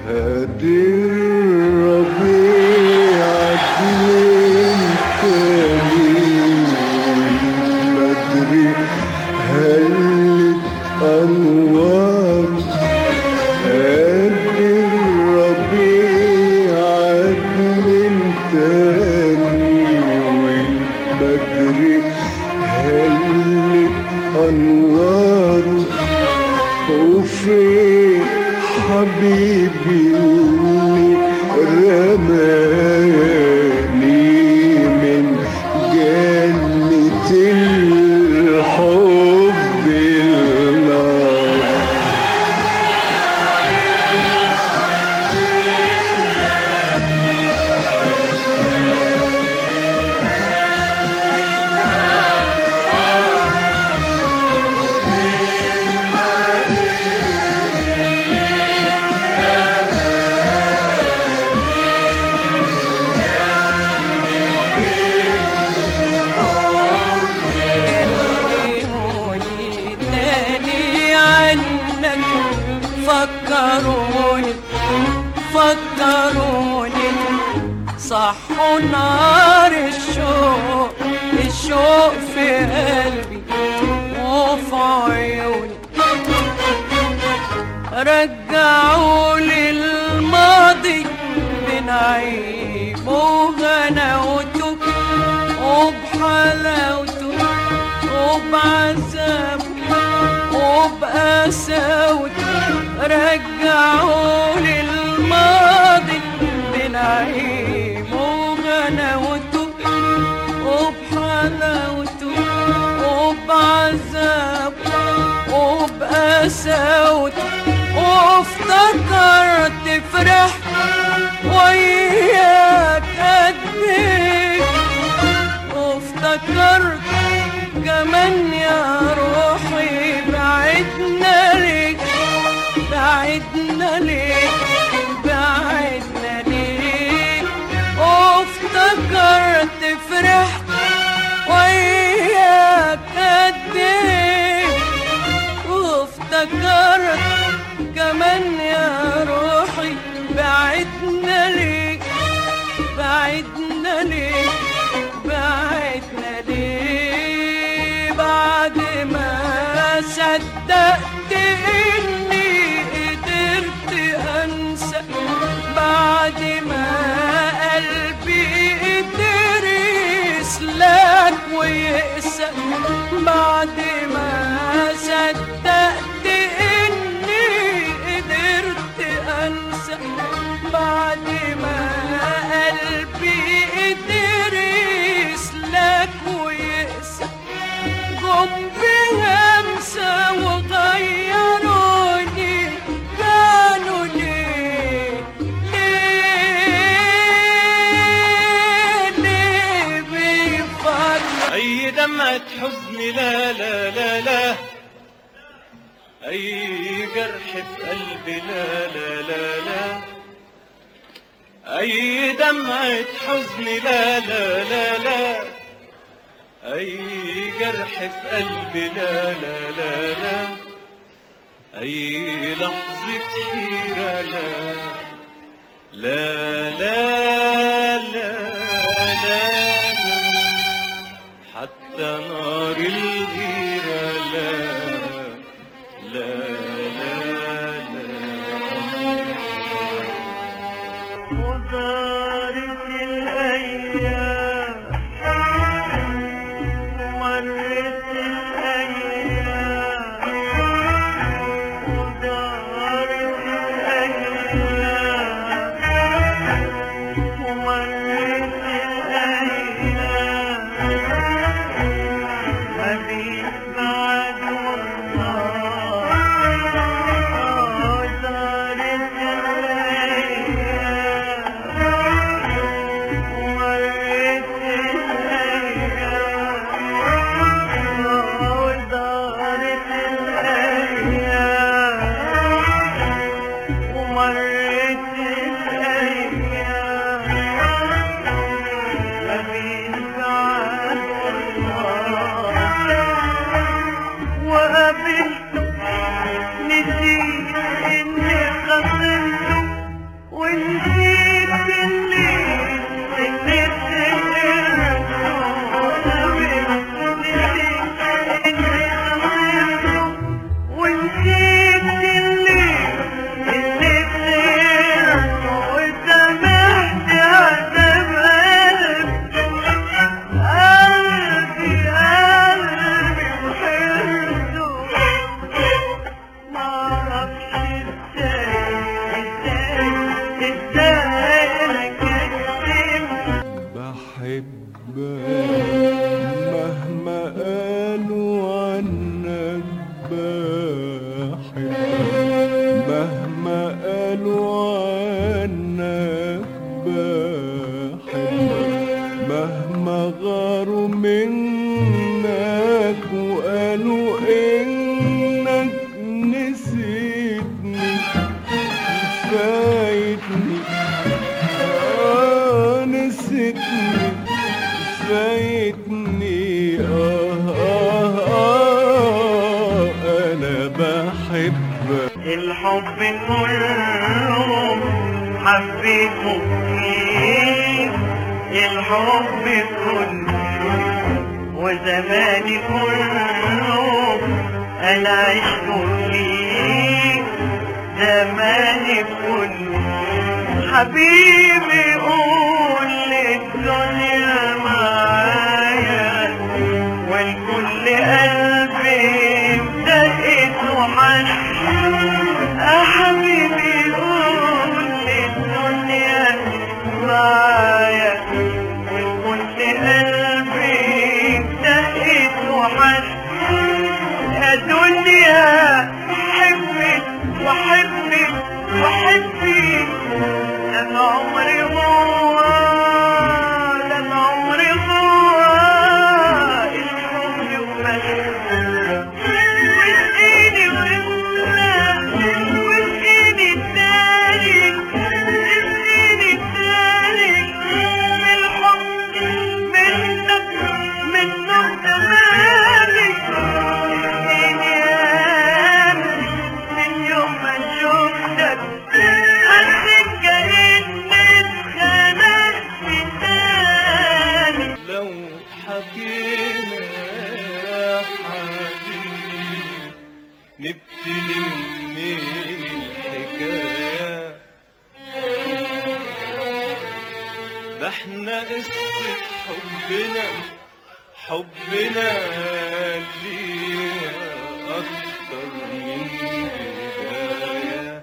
هادي الربيع اتنين تاني بدري هلت أنوار هادي الربيع اتنين تاني والبدري هلت أنواره وفي حبيبي اللي رماني من جنة الحب النار يقولي تاني عنك فكروني فكروني صحوا نار الشوق الشوق في قلبي وفي عيوني رجعوا لي الماضي بنعيم وغناوته وبحلاوته وبعذابه وبقساوته رجعوا لي الماضي بنعيم وغناوته وبحلاوته وبعذابه وبقساوته وافتكرت فرحت وياك قد ايه وافتكرت كمان يا روحي بعدنا ليك بعدنا ليك بعدنا ليك وافتكرت فرحت وياك قد ايه وافتكرت كمان يا روحي بعدنا ليك بعدنا ليك بعدنا ليه بعد ما صدقت اني قدرت انسى بعد ما قلبي قدر يسلك ويقسى بعد ما صدقت اني قدرت انسى بعد ما قلبي قدر يسلك ويقسى جم بهمسة وغيروني كانوا ليه ليه ليه بيفكروا أي دمعة حزن لا لا لا لا أي جرح في قلبي لا لا لا لا أي دمعة حزن لا لا لا لا أي جرح في قلبي لا لا لا لا أي لحظة حيرة لا لا لا لا لا, لا حتى نار الغيرة لا لا لا لا ودارت الأيام مرت الأيام ودارت الأيام ومرت الأيام ما بين بعد والله دارت الأيام ومرت الأيام ودارت الأيام ومرت الأيام أمين بعد الله وقابلته نسيت إني خسرته ازاي انا كذب بحبك مهما قالوا عنك بحبك مهما قالوا عنك بحبك مهما غاروا منك وقالوا انك نسيتني فايتني آه نسيتني فايتني آه آه آه أنا بحبك الحب كله حبيته فيك الحب كله وزماني كله انا عشت فيك زماني كله حبيبي قول للدنيا معايا والكل قلبي دقت وحش يا حبيبي قول للدنيا معايا والكل قلبي دقت وحش يا دنيا حبي وحبي وحبي ده أنا عمري هو ده أنا عمري هو الحب وبس واسقيني واملى واسقيني التاني اسقيني التاني من الحب منك منك تمامي اسقيني يا من يوم ما شفتك حسيت كأني اتخنقت تاني لو حكينا يا حبيبي نبتدي منين الحكاية ده احنا قصة حبنا حبنا ليها أكتر من بداية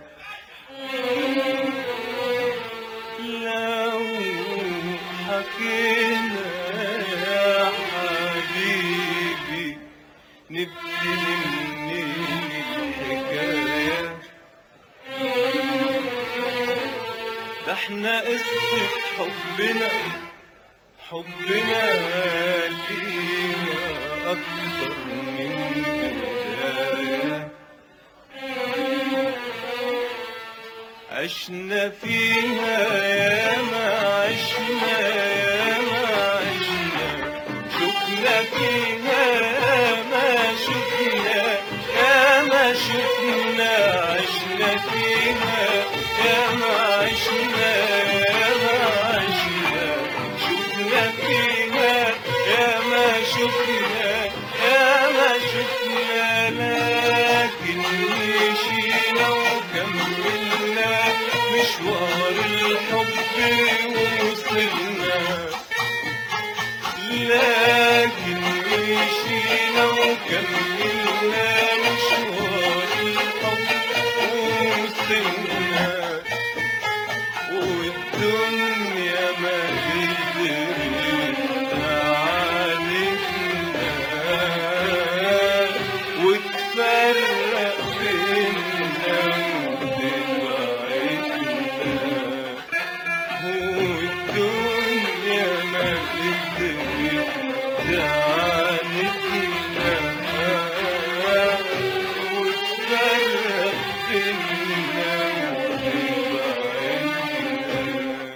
لو حكينا يا حبيبي نبتدي منين الحكاية ده احنا قصة حبنا حبنا لينا أكتر من بداية عشنا فيها ياما عشنا ياما عشنا شفنا فيها ياما شفنا ياما شفنا عشنا فيها ياما عشنا ياما عشنا شفنا فيها ياما شفنا ياما شفنا لكن مشينا وكملنا مشوار الحب ووصلنا لكن مشينا وكملنا مشوار الحب ووصلنا والدنيا ما قدرت تعالجنا وتفرق بينا وتبعدنا والدنيا ما قدرت تعالجنا وتفرق بينا وتبعدنا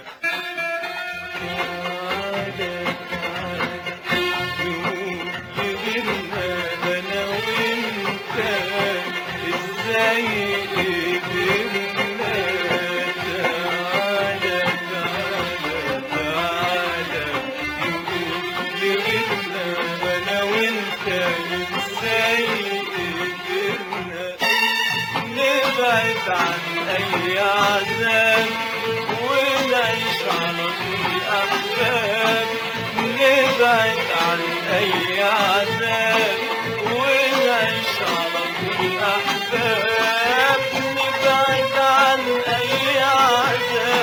نبعد عن أي عذاب ونعيش على طول أحباب نبعد عن أي عذاب ونعيش على طول أحباب نبعد عن أي عذاب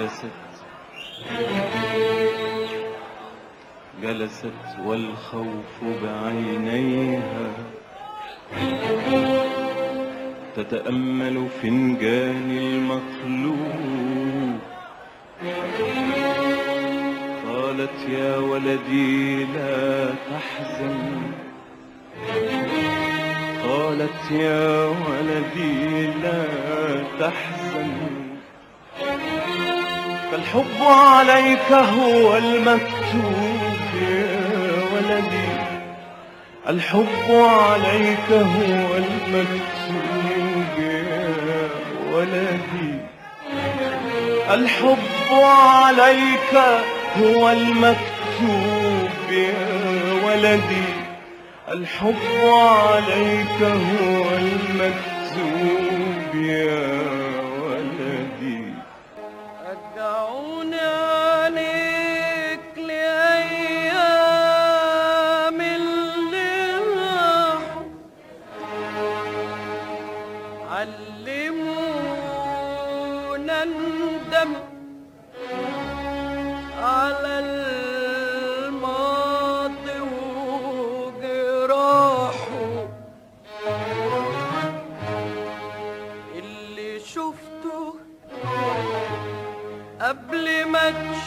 جلست جلست والخوف بعينيها تتأمل فنجان المطلوب قالت يا ولدي لا تحزن قالت يا ولدي لا تحزن فالحب عليك هو المكتوب يا ولدي الحب عليك هو المكتوب يا ولدي الحب عليك هو المكتوب يا ولدي الحب عليك هو المكتوب يا ولدي رجعوني عليك لأيام اللي راحوا علمونا ندم على الماضي وجراحه اللي شفته قبل ما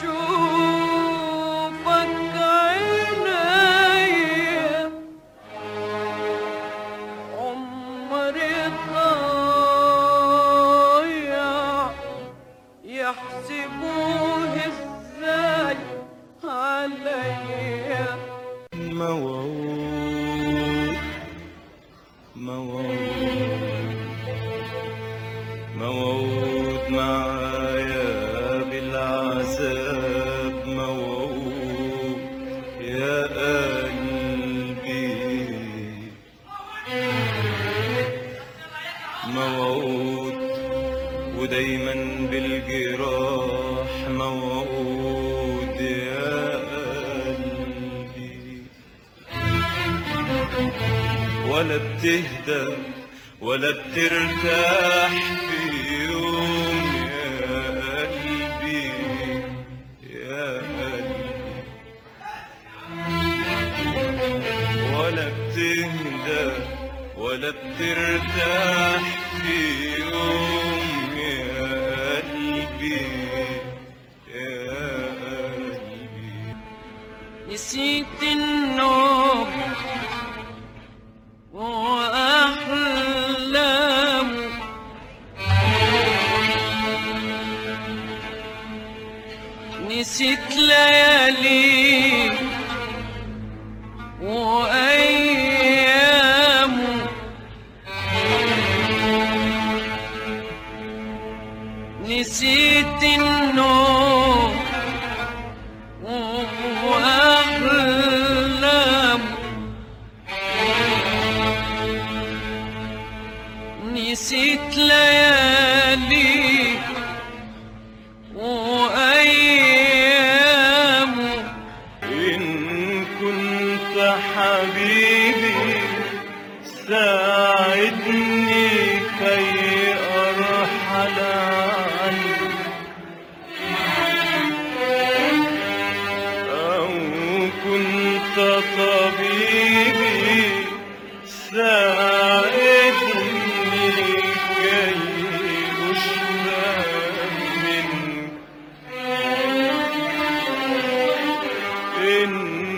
تشوفك عينيا عمري ضايع يحسبوه ازاي عليا موعود موعود موعود معايا بالعذاب موعود يا قلبي موعود ودايما بالجراح موعود يا قلبي ولا بتهدى ولا بترتاح في يوم يا قلبي يا قلبي ولا بتهدى ولا بترتاح في يوم يا قلبي يا قلبي نسيت النوم وأحلامه نسيت ليالي وأيامه نسيت النوم وأحلام نسيت ليالي وأيام إن كنت حبيبي ساعدني كي أرحل عنك أو كنت طبيبي ساعدني كي أشفى منك إن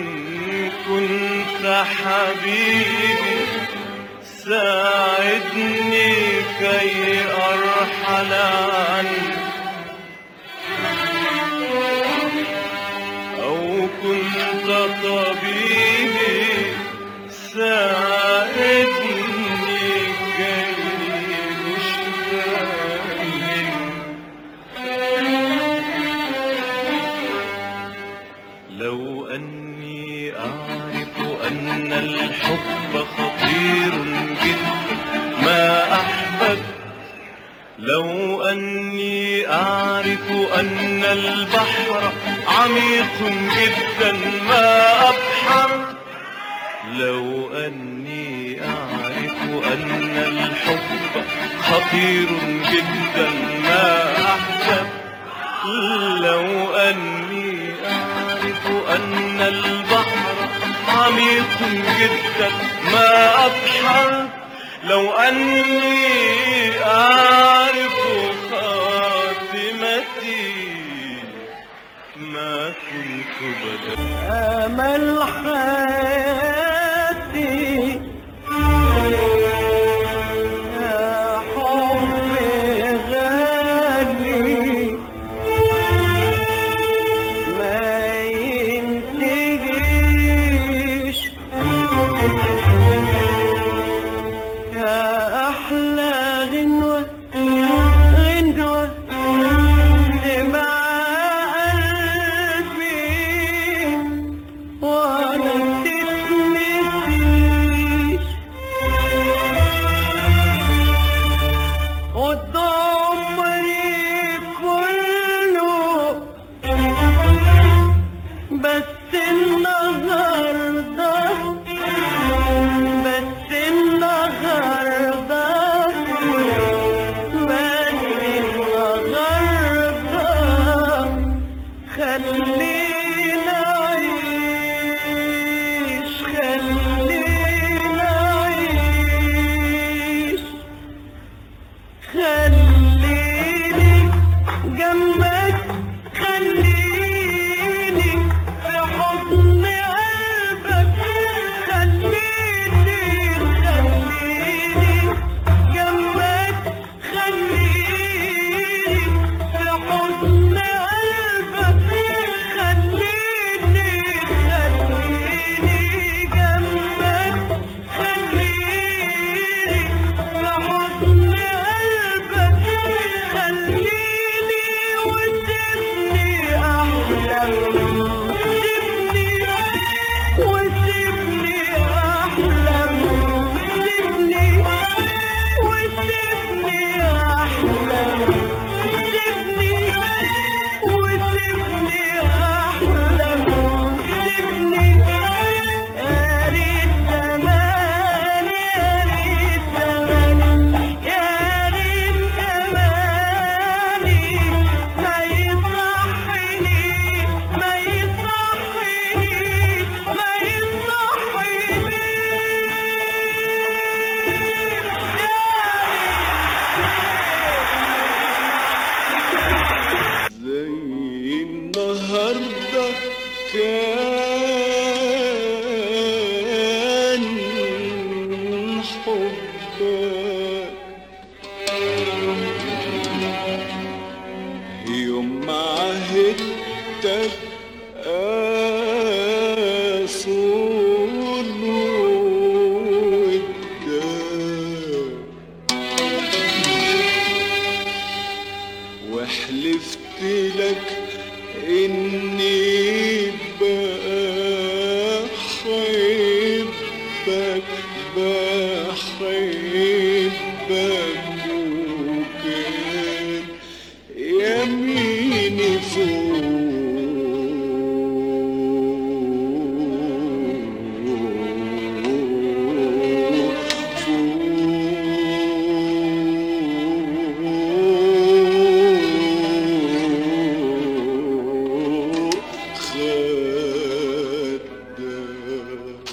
كنت حبيبي ساعدني كي أرحل عنك أو كنت طبيبي ساعدني كي أشفى منك لو أني أعرف أن الحب خطير جدا ما أحببت لو أني أعرف أن البحر عميق جدا ما أبحر لو أني أعرف أن الحب خطير جدا ما أحببت لو أني أعرف أن البحر عميق جدا ما أبحر لو أني أعرف خاتمتي ما كنت بدأ أمل حياتي يا حبي غالي ما ينتهيش يا أحلى غنوة غنوة مع قلبي وانا تتنسيش قد عمري كله بس النهارده بس النهارده بس النهارده خلينا عيش خلينا عيش خليني جنبك خليني في حضن قلبك خليني خليني جنبك خليني في حضن قلبك خليني خليني جنبك خليني في حضن قلبك خليني وسيبني أحلم سيبني وسيبني أحلم سيبني وسيبني أحلم سيبني وسيبني أحلم سيبني يا ريت زمان يا ريت زمان يا ريت زماني ما يصحني ما يصحني ما يصحني زي النهاردة كان حبك يوم ما عهدتك أصول ودك وحلفت لك اني بحبك بحبك وكان يميني فوق فوق خدك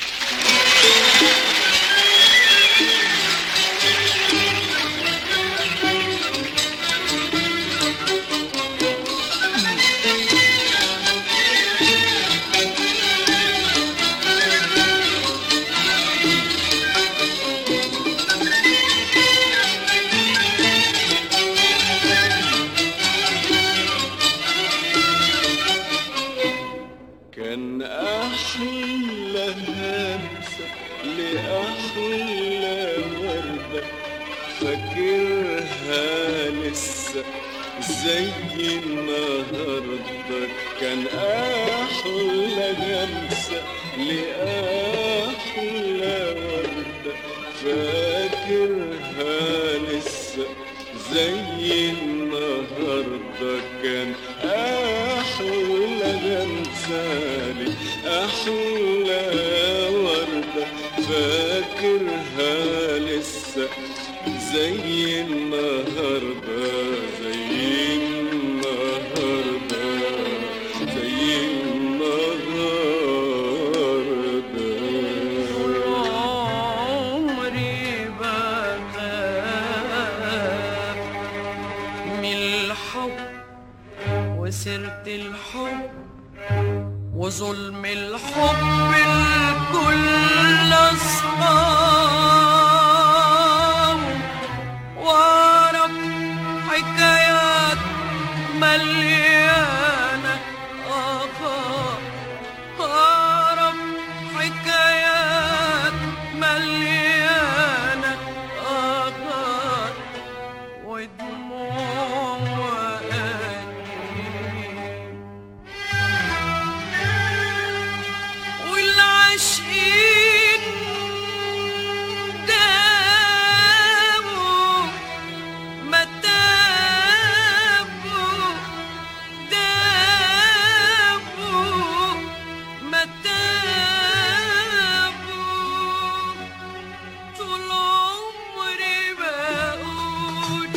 كان أحلى همسة لأحلى وردة فاكرها لسه زي النهاردة كان أحلى همسة لأحلى وردة فاكرها لسه زي النهاردة كان أحلى غمزالي أحلى وردة فاكرها لسه زي النهاردة زي النهاردة سيرة الحب وظلم الحب الكل أصحاب وأعرف حكايات مليانة آخر أعرف حكايات مليانة آخر ودموع وأنين والعاشقين داموا ما تابوا دابوا ما تابوا طول عمري بقول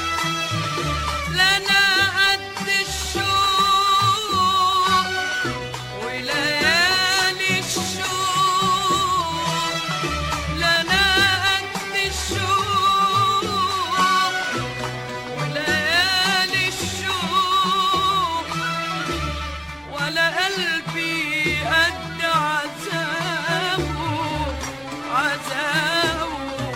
لنا قد الشوق وليالي الشوق لنا قد الشوق وليالي الشوق ولا قلبي قد عذابه عذابه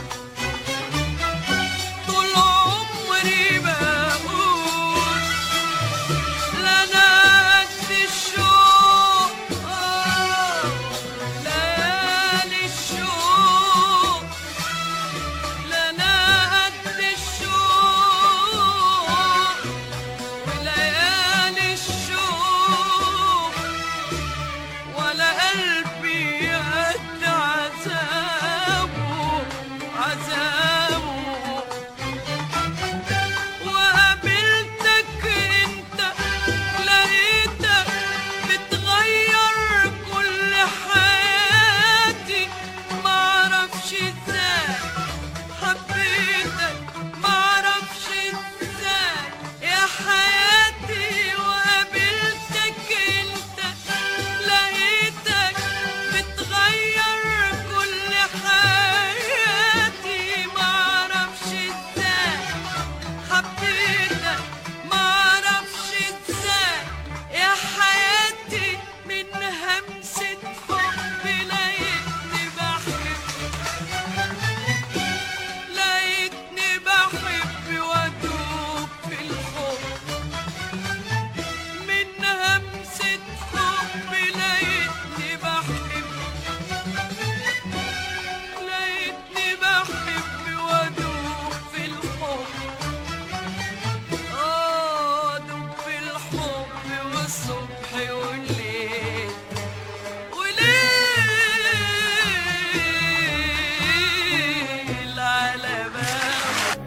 طول عمري بقول لنا قد الشوق آه، ليالي الشوق لنا قد الشوق وليالي الشوق ولا قلبي قد عذابه عذابه وقابلتك انت لقيتك بتغير كل حياتي معرفش ازاي حبيتك معرفش ازاي يا حياتي وقابلتك انت لقيتك بتغير كل حياتي معرفش ازاي حبيتك معرفش ازاي يا حياتي من همسة حب لقيتني بحب لقيتني بحب وادوب في الحب من همسة حب لقيتني بحب لقيتني بحب وادوب في الحب آه دوب في الحب والصبح والليل وليل على باب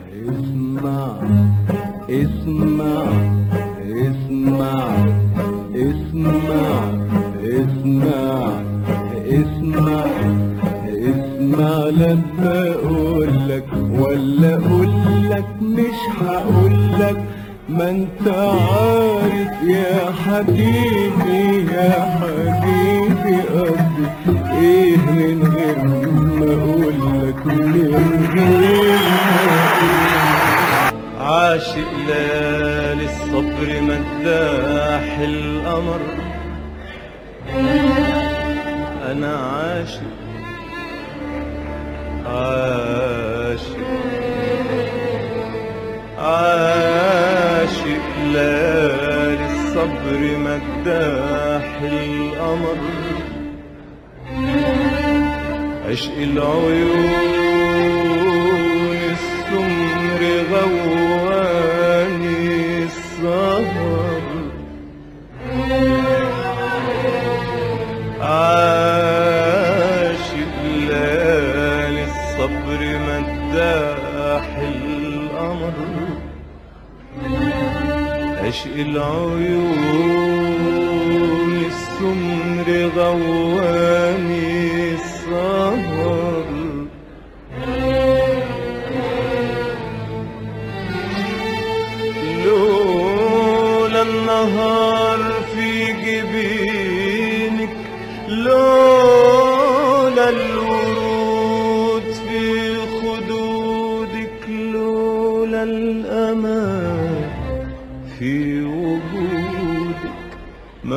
اسمع اسمع اسمع اسمع اسمع اسمع اسمع لما اقولك ولا اقولك مش هقولك ما انت عارف يا حبيبي يا حبيبي قصدي ايه من غير ما اقولك من غير ما عاشق ليالي الصبر مداح القمر انا عاشق عاشق عاشق ليالي الصبر مداح القمر عشق العيون السمر غواني السهر عاشق ليالي الصبر مداح القمر عشق العيون السمر غواني السهر لولا النهار في جبينك لولا الورود في خدودك لولا الأمان في وجودك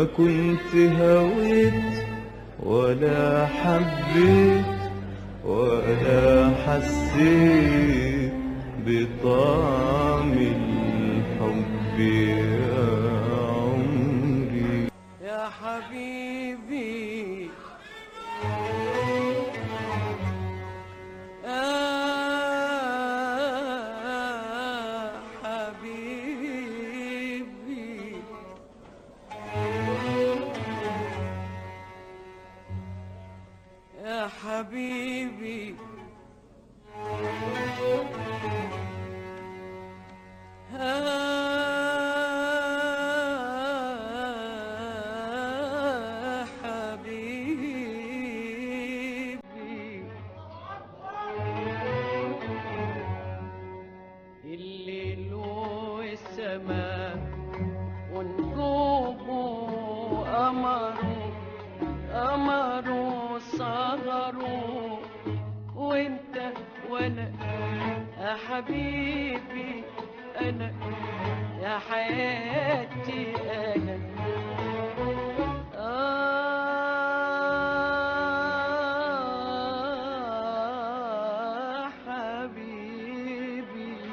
ما كنت هويت ولا حبيت ولا حسيت بطعم الحب يا عمري يا حبيبي يا حبيبي يا حبيبي يا حبيبي الليل والسماء ونجومه قمره قمره صغره وانت وانا يا حبيبي انا يا حياتي انا آه حبيبي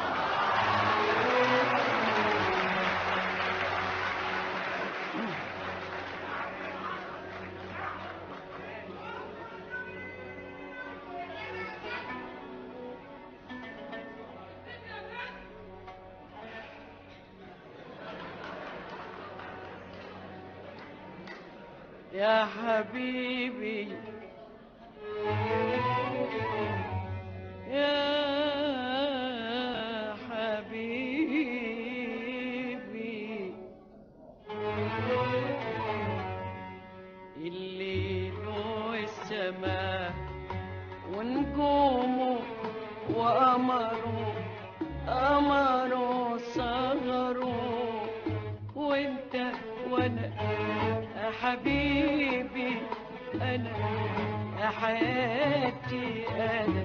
يا حبيبي يا حبيبي الليل والسماء ونجومه وقمره قمره صغره وانت وانا يا حبيبي انا يا حياتي انا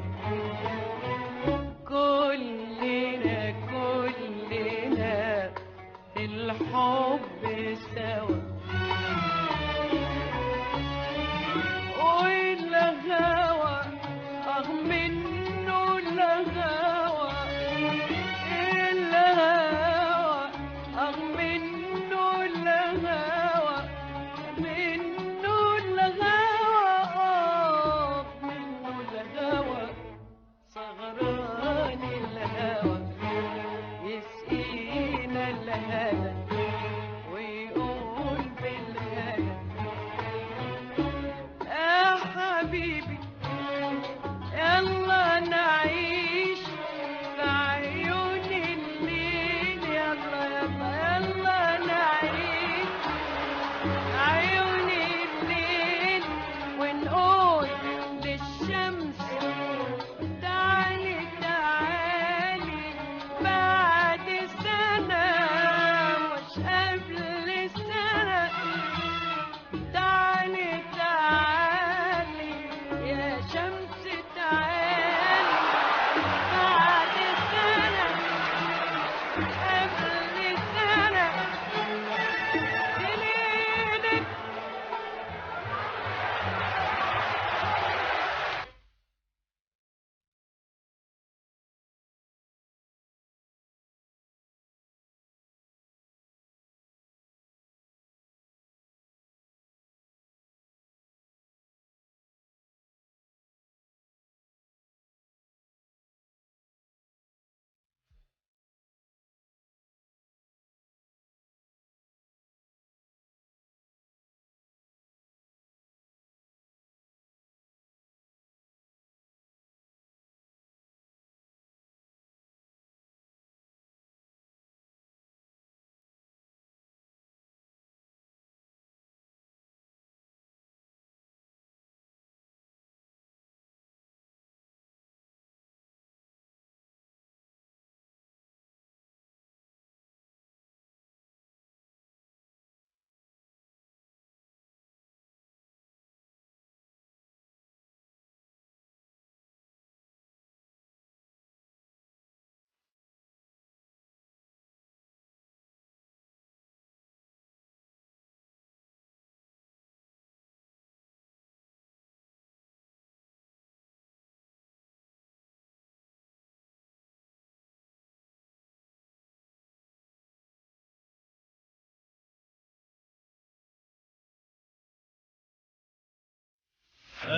كلنا كلنا في الحب سوا والهوى أغ منه الهوى الهوى أغ منه الهوى منه الهوى آه منه الهوى صغران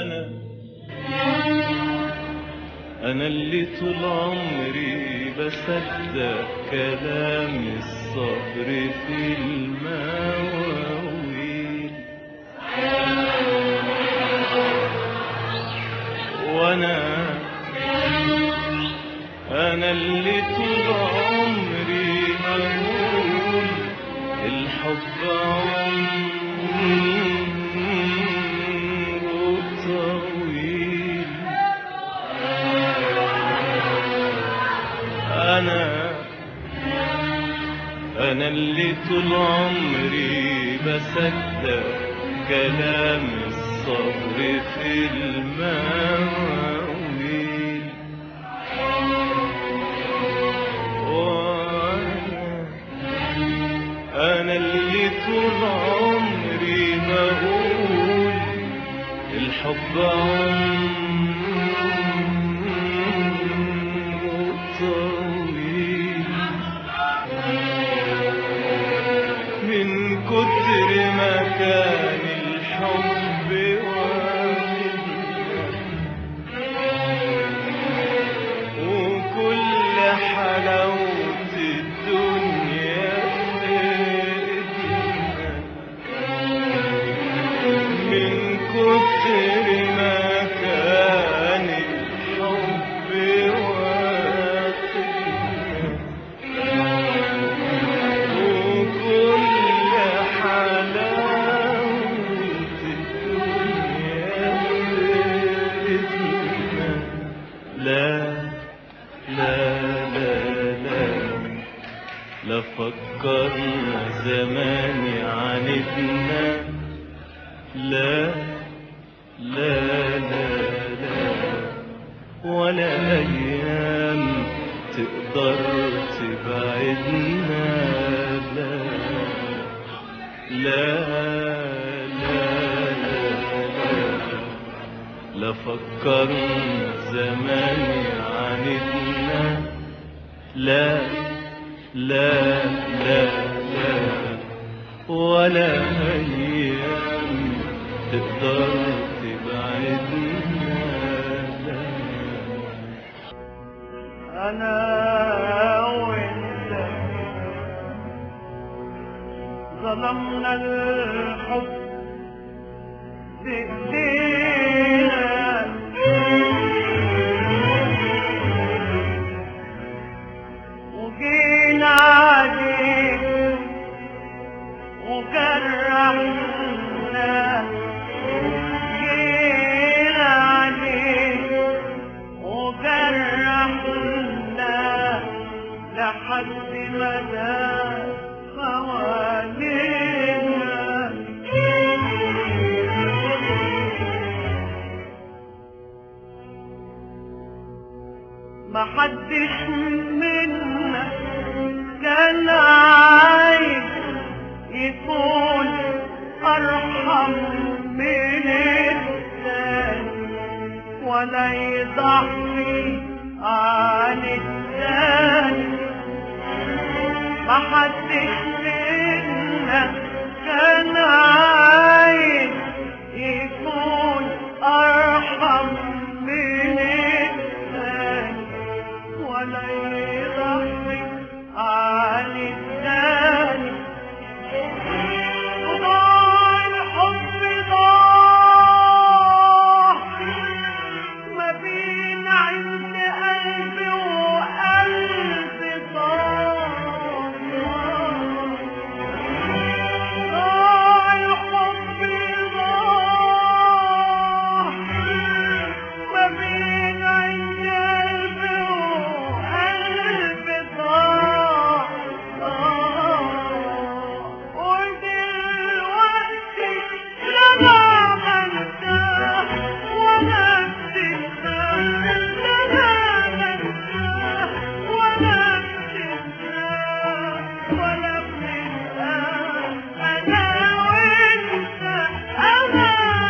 أنا أنا اللي طول عمري بصدق كلام الصبر في المواويل وأنا أنا اللي طول عمري بقول الحب عمره طويل أنا أنا اللي طول عمري بصدق كلام الصبر في المواويل وأنا أنا اللي طول عمري بقول الحب عمره طويل من كتر ما كان الحب واخدنا وكل حلاوة الدنيا فاتنا من كتر ما كان الحب واخدنا وكل حلاوة الدنيا فاتنا لا لا لا لا لا فكرنا زمان عاندنا لا لا لا لا ولا أيام تقدر تبعدنا لا لا لا لا لا لا فكرنا زمان عاندنا لا لا لا لا ولا أيام تقدر تبعدنا لا أنا وأنت ظلمنا الحب بإيدينا وجينا عليك وجرحنا جينا عليك وجرحنا لحد ما دام حوالينا ما حدش منا كان عايز يكون أرحم من الثاني ولا يضحي عن الثاني ما حدش منا كان عايز يكون أرحم من الثاني ولا يضحي عن الثاني وضاع الحب ضاع ما بين عند قلبي وقلبي ضاع ضاع الحب ضاع ما بين عند قلبي وقلبي ضاع ودلوقتي لا بعملتها ولا بتنساه لا بعملتها ولا بتنساه ولا بتنساه أنا وأنت أنا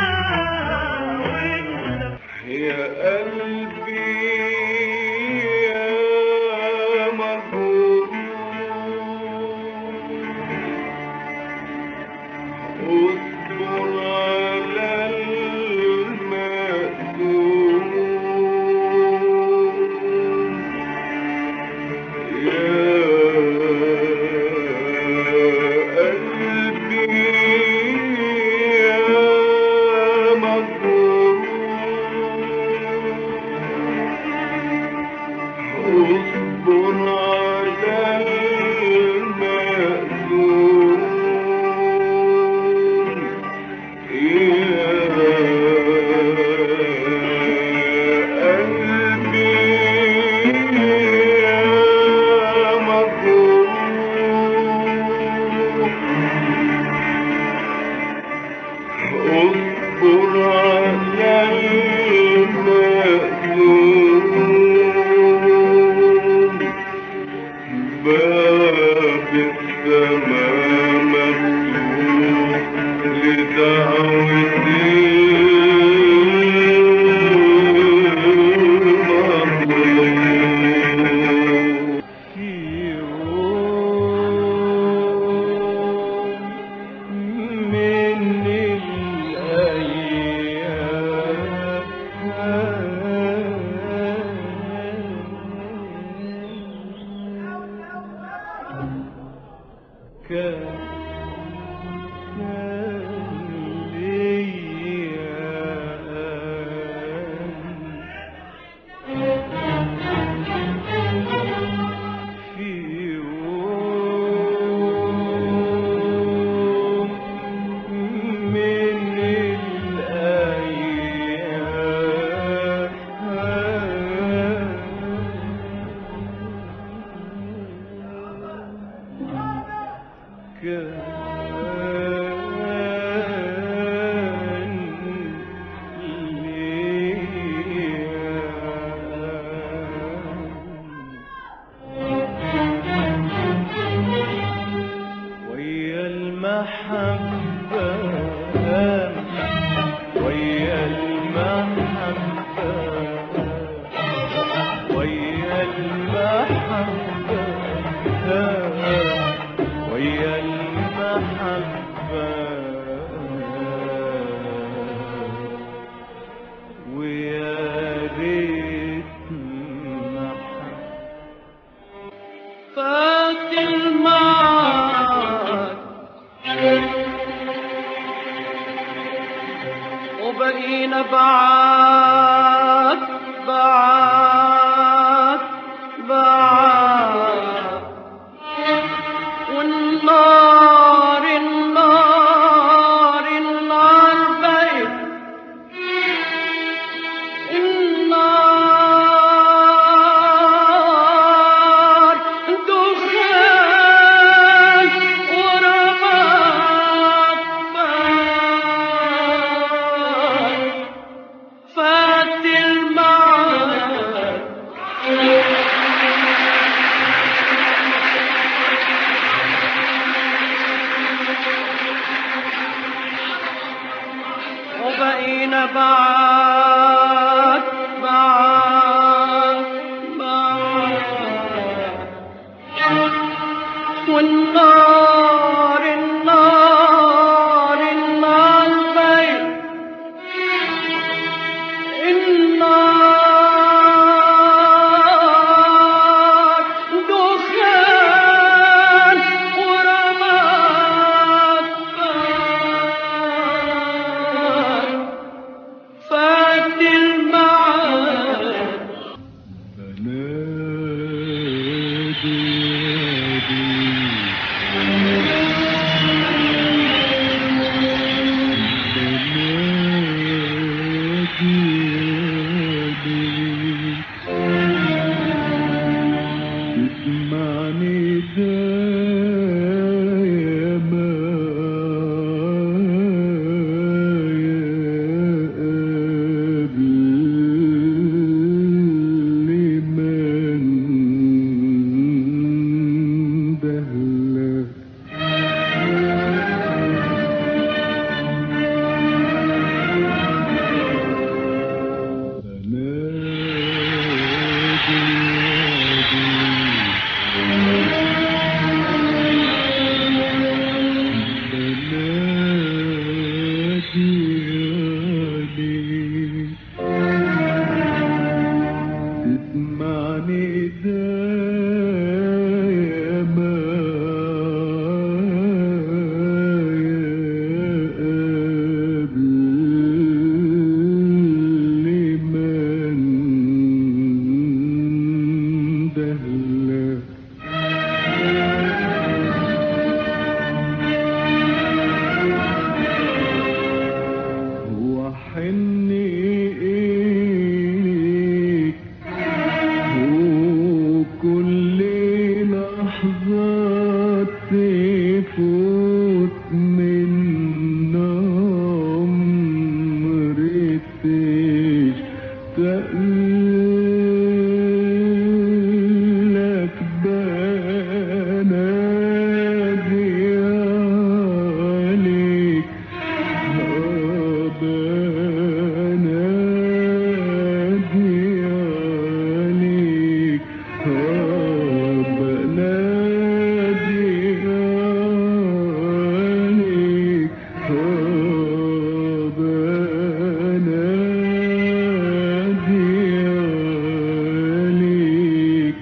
وأنت يا قلبي يا مغرور اصبر على المنايا ويا المحبة ويا ريت محبة فات المعاد وبقينا بعاد بعاد بعاد والنار النار النار بيت النار دخان ورماد فات المعاد وبقينا بعاد بعاد بعاد والنار النار النار بيت النار دخان ورماد فات فات المعاد اسمعني دايما يا قبل من دهلك تسمعني دايما يا قبل من دهلك وحني إليك وكل لحظة تفوت من عمري تشتاقلك بنادي عليك بنادي عليك بنادي عليك بنادي عليك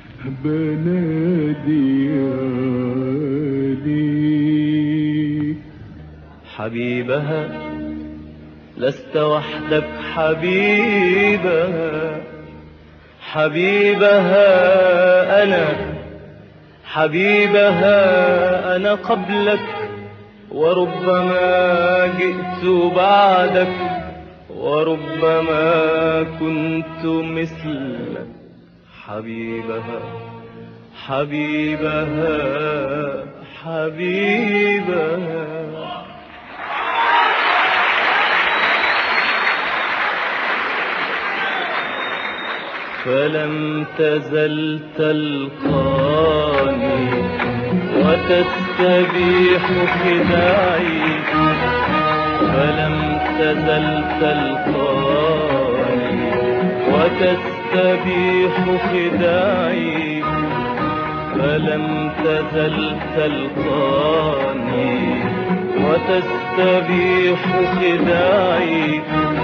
بنادي عليك حبيبها لست وحدك حبيبها حبيبها أنا حبيبها أنا قبلك وربما جئت بعدك وربما كنت مثلك حبيبها حبيبها حبيبها فلم تزل تلقاني وتستبيح خداعي فلم تزل تلقاني وتستبيح خداعي فلم تزل تلقاني وتستبيح خداعي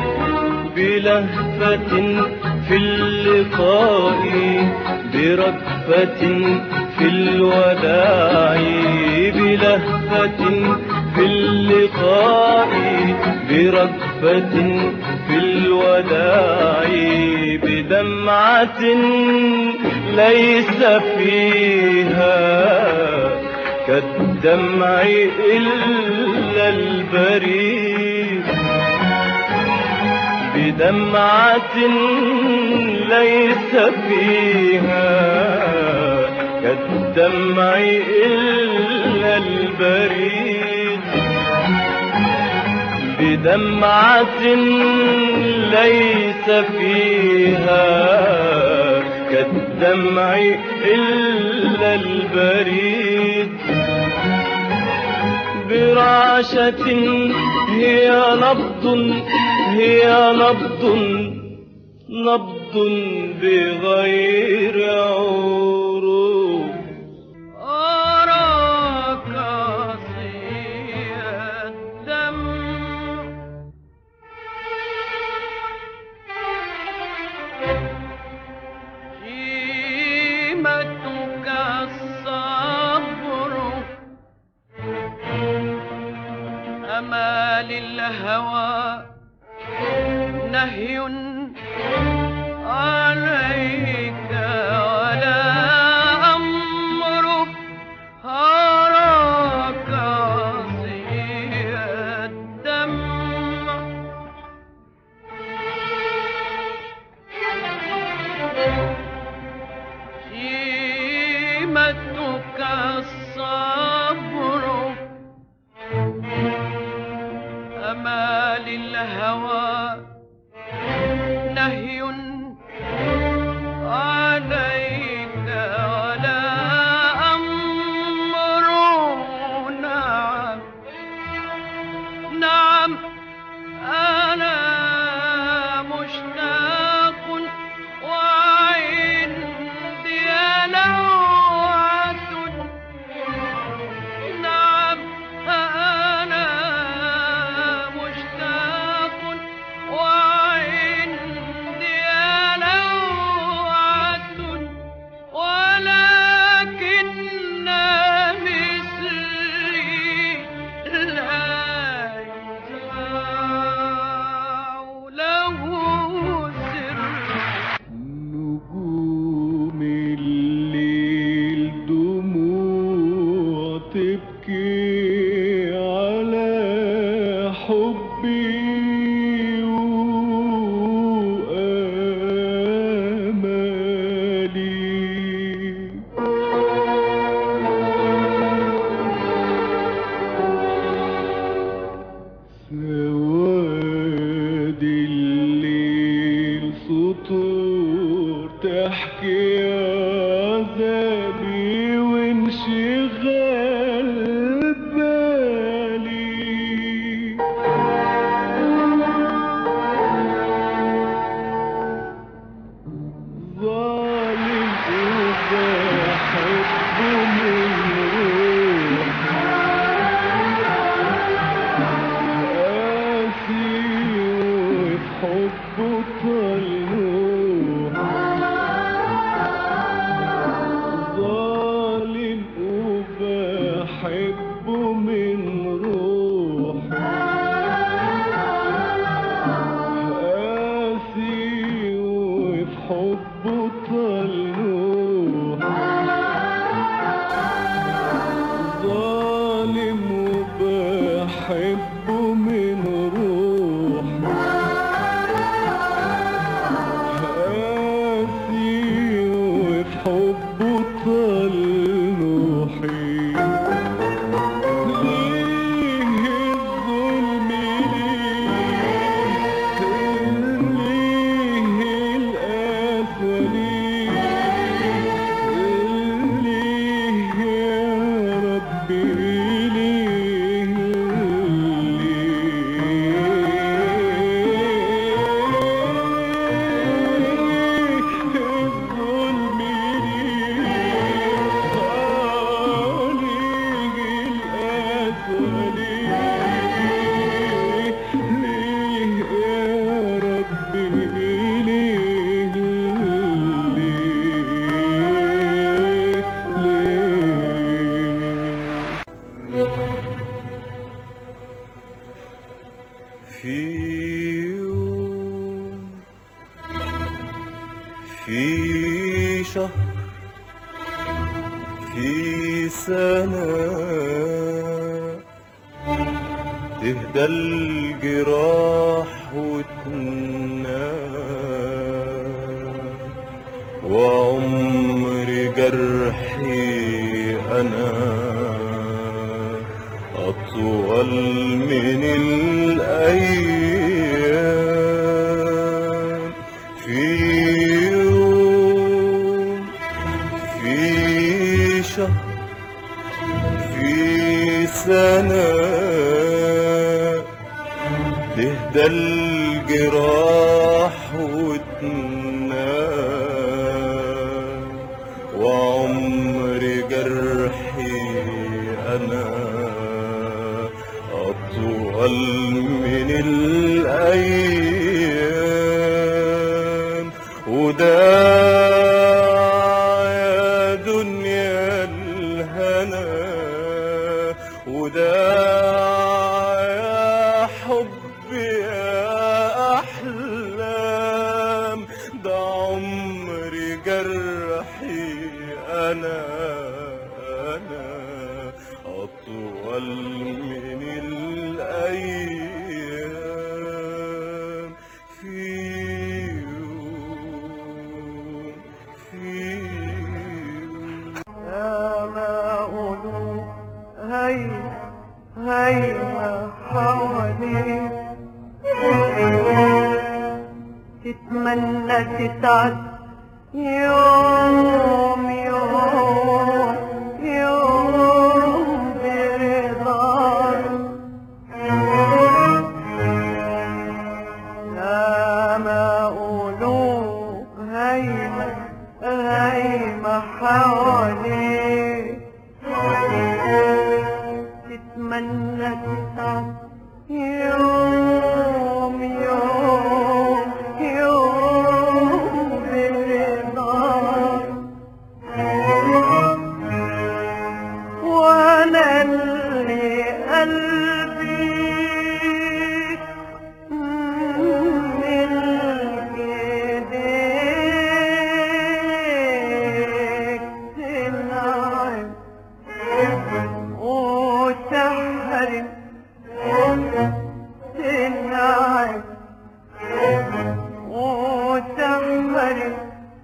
بلهفة في اللقاء بركفة في الوداع بلهفة في اللقاء بركفة في الوداع بدمعة ليس فيها كالدمع إلا البريد بدمعة ليس فيها كالدمع إلا البريد بدمعة ليس فيها كالدمع إلا البريد برعشة هي نبض هي نبض نبض بغير عروق أراك صي الدم شيمتك الصبر أمال الهوى نهي عليك ولا أمر أراك صي الدمع شيمتك الصبر أمال الهوى نهي عليك ولا أمر نعم نعم أنا مشتاق وعندي لوعة نعم أنا مشتاق وعندي لوعة ولكن مثلي لا يزاع له سر نجوم الليل دموع تبكي على حبي وآمالي سواد الليل سطور تحكي عذابي وانشغال بالي ظالم وبحبه من روحي قاسي وفي حبه طلوع ظالم وبحبه من روحي قاسي وفي حبه طلوع ظالم وبحبه من روحي قاسي وفي حبه طلوحي ليه الظلم ليه ليه القسوة ليه ليه يا ربي ليه ليه الظلم ليه في شهر في سنة تهدى الجراح وتنام وعمر جرحي أنا أطول من الأيام في يوم في شهر في سنة تهدى الجراح وتنام وعمر جرحي أنا أطول من الأيام وده يا دنيا الهنا وده يا حب يا أحلام ده عمري جرحي أنا أنا أطول من الأيام في يوم في يوم يا ماء هيا هيا حواليك تتمنى تسعد يوم يوم يوم برضاك يا ماء هيا هيا حواليك تتمنى تسعد يوم يوم يوم برضاك وانا اللي قلبي ملك ايديك تنعم وتحرم تنعم وتحرم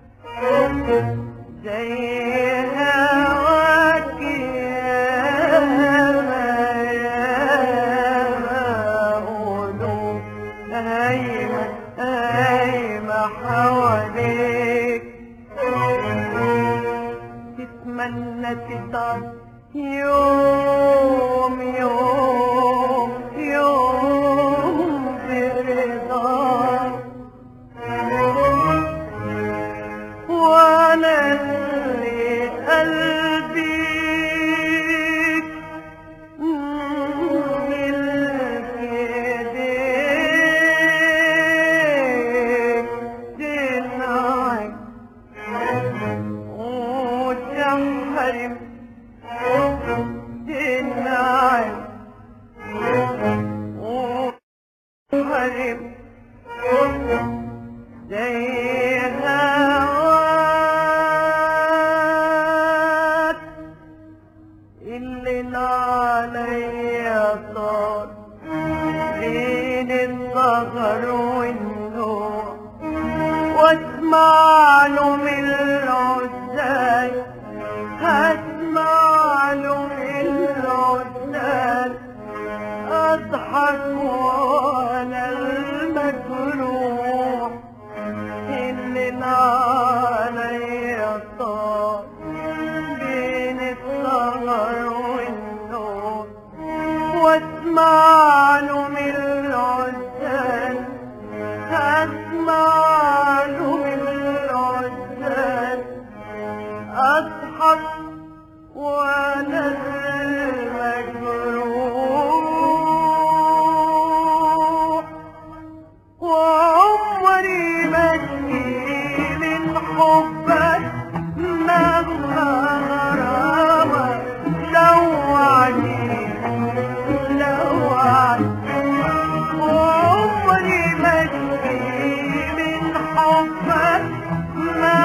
زي هواك ياما ياما قلوب هايمة هايمة حواليك تتمنى تسعد يوم يوم يوم برضاك وانا اللي قلبي ملك ايديك تنعم وتحرم تنعم وتحرم زي هواك اللي عليا صار بين الصغر والنوع واسمع له من العزال هسمع له من العزال اضحك وانا المجروح اللي عليا صار بين السهر والنوم واسمع له من العزال اسمع له من العزال اضحك وانا المجروح وعمري مشي من حبك مهما غرامك لوعني لوعني وعمري مشي من حبك مهما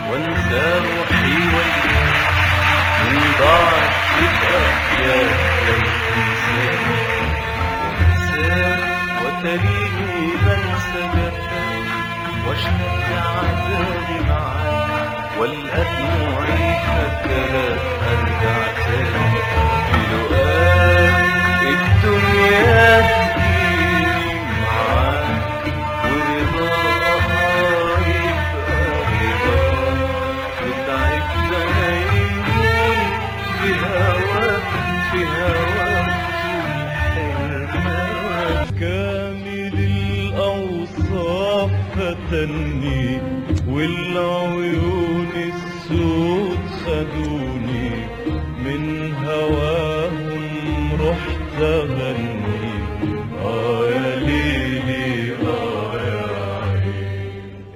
وانسى روحي وياك من ضاعت تبقى يا ليت تنساني وانساك وتريني بنسى جفاك واشتد عذابي معاك والقى دموعي فاكرة ارجع تاني في لقاك الدنيا تجيني معاك ورضاها يبقى رضاك وتعبت انا يهون في هواك في هواك طول حرمانك كامل الأوصاف فتني والعيون السود خدوني من هواهم رحت أغني آه يا ليلي آه يا عيني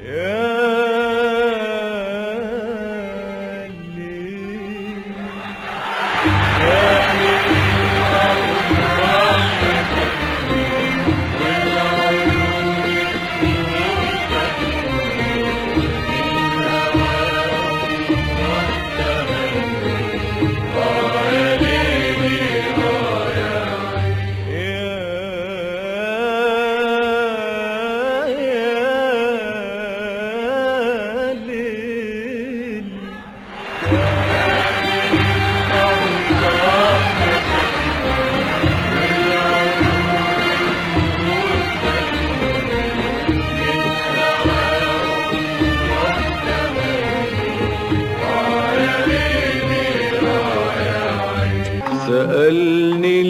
يا ليلي يا ليل سألني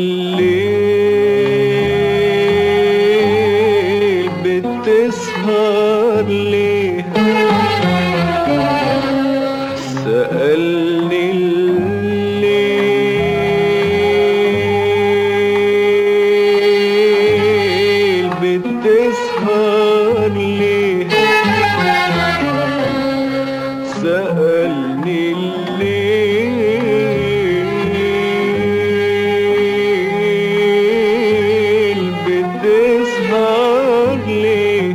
الليل بتسهر ليه سألني الليل بتسهر ليه سألني الليل بتسهر ليه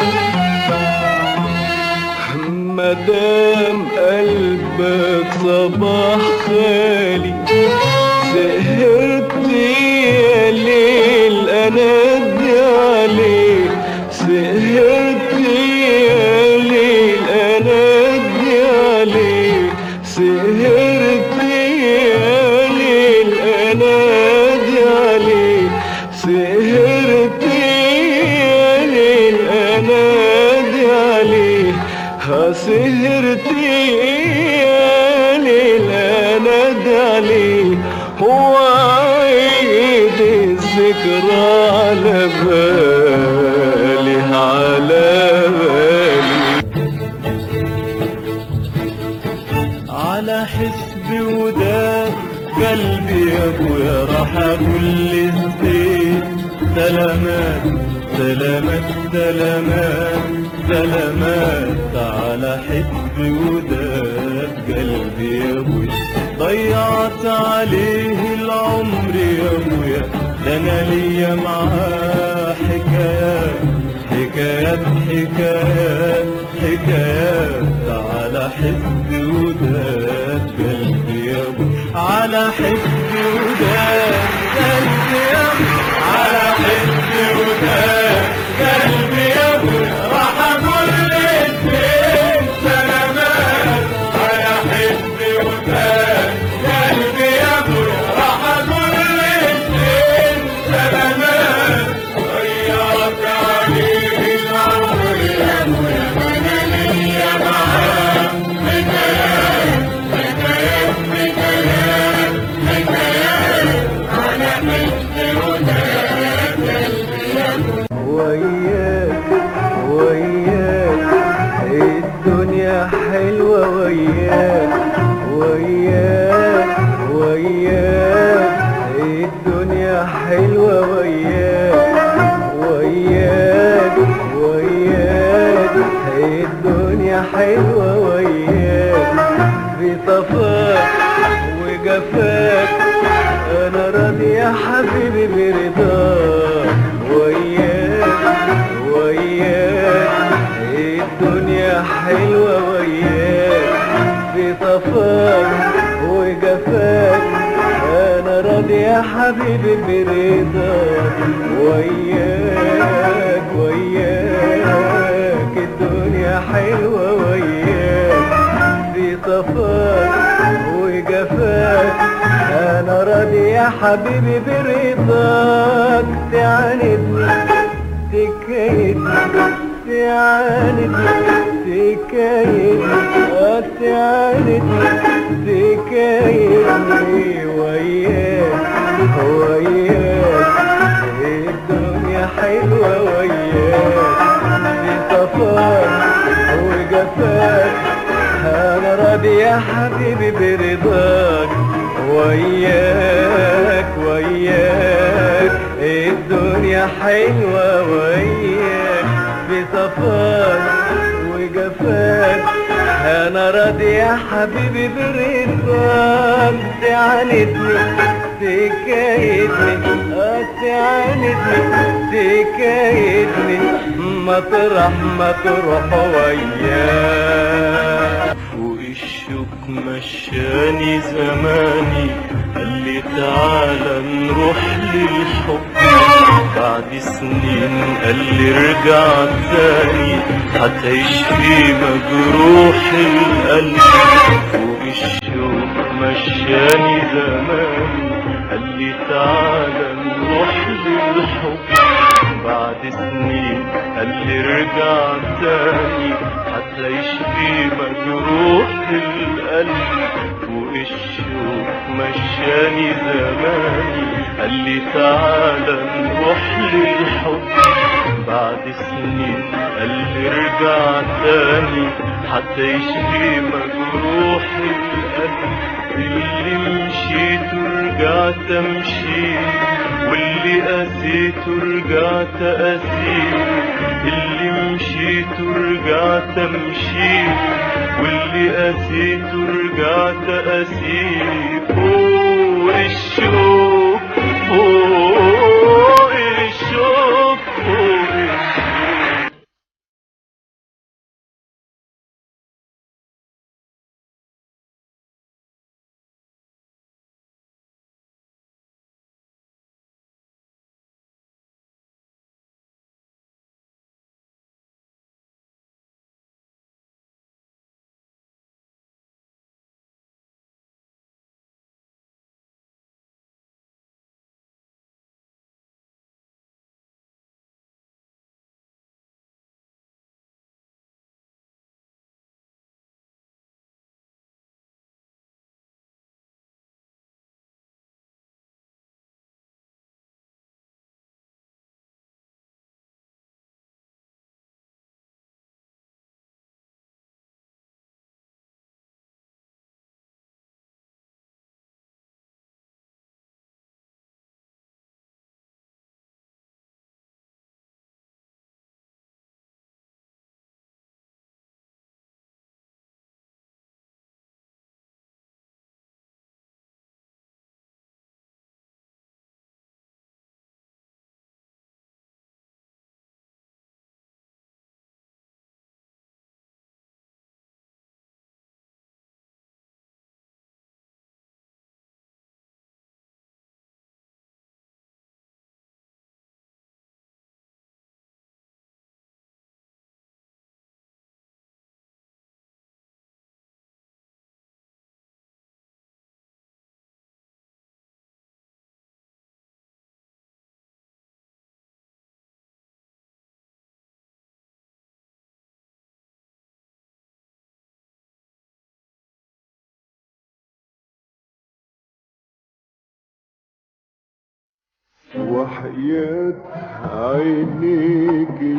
مدام قلبك صباح خالي سهرت يا ليل انادي عليك سهرت يا ليل انادي عليك سهرت يا ليل انادي عليك سهرت يا ليل انادي عليك ها سهرت يا ليل انادي عليك هو عيد الذكرى على بالي على بالي على حسبي وداد قلبي يا ابويا راح اقول للزين سلامات سلامات سلامات سلامات على حسبي وداد قلبي يا ابويا ضيعت عليه العمر يا ابويا ده انا ليا معاه حكايات حكايات حكايات حكايات على حسبي وداد قلبي يا ابو على حسبي وداد قلبي يا ابو على حسبي وداد قلبي يا ابو راح اقول للزين سلامات على حسبي وداد قلبي يا ابو راح اقول للزين سلامات ضيعت عليه العمر يا ابو يا مجنون يا معاه حكايات حكايات حكايات حكايات على حسبي وداد قلبي يا ابو وياك وياك الدنيا حلوة وياك وياك وياك الدنيا حلوة وياك وياك وياك الدنيا حلوة وياك بطفاك وجفاك انا راضي يا حبيبي برضاك وياك وياك الدنيا حلوة وياك صفاك وجفاك انا راضي يا حبيبي برضاك وياك وياك الدنيا حلوة وياك في صفاك وجفاك انا راضي يا حبيبي برضاك تعاندني تكيدني تعاندني تكيدني آه تعاندني تكيدني وياك وياك الدنيا حلوة وياك في صفاك وجفاك انا راضي يا حبيبي برضاك وياك وياك الدنيا حلوة وياك بصفاك وجفاك انا راضي يا حبيبي برضاك تعاندني تكايدني اه تعاندني تكايدني مطرح ما تروح وياك فوق الشوك مشاني زماني قال لي تعالى نروح للحب بعد سنين قال لي ارجع تاني هتعيش في مجروح القلب فوق الشوك مشاني زماني قال لي تعالى نروح للحب بعد سنين قال لي ارجع تاني هتعيش في مجروح القلب فوق الشوق مشاني زماني قال لي تعالى نروح للحب بعد سنين قال لي ارجع تاني هتعيش في مجروح القلب اللي مشيت ورجعت امشي واللي قسيت ورجعت قسيت اللي مشيت ورجعت امشي واللي قسيت ورجعت قسيت فوق الشوق فوق الشوق فوق الشوق وحياة عينيكي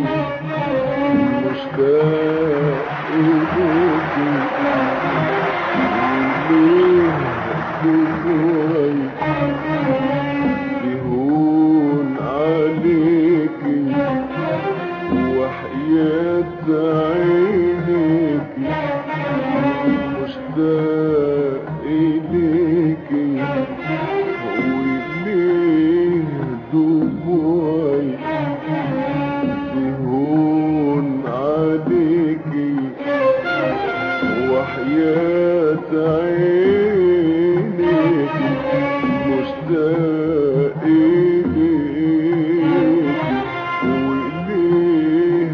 مشتاق إليكي وليه دموعي يهون عليكي وحياة عينيكي مشتاق إليكي وليه دموعي تهون عليكي وحياة عينيك مشتاق إليك وليه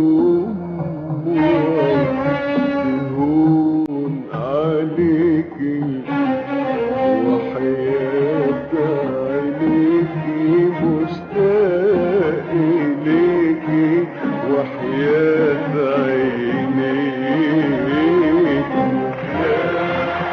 دموعي تهون عليكي وحياة عينيكي مشتاق إليكي وحياة عينيكي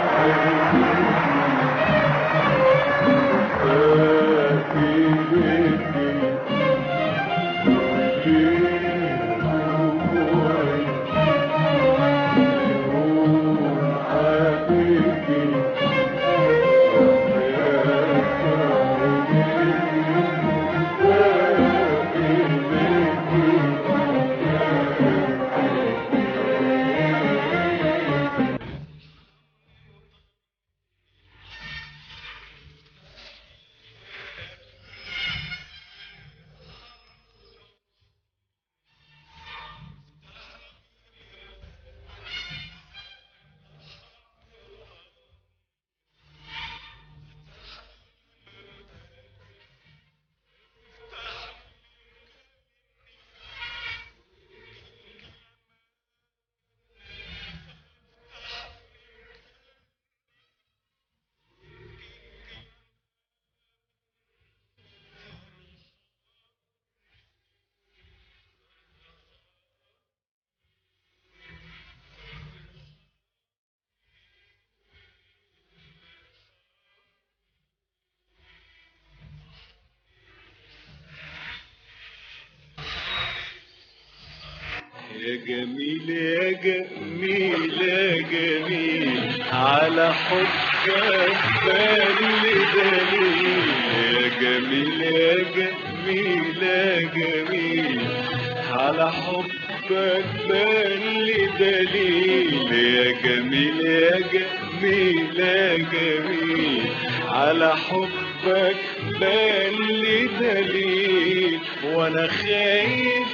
يا جميل يا جميل يا جميل على حبك بالي دليل يا جميل يا جميل يا جميل على حبك بالي دليل يا جميل يا جميل يا جميل على حبك بالي دليل وانا خايف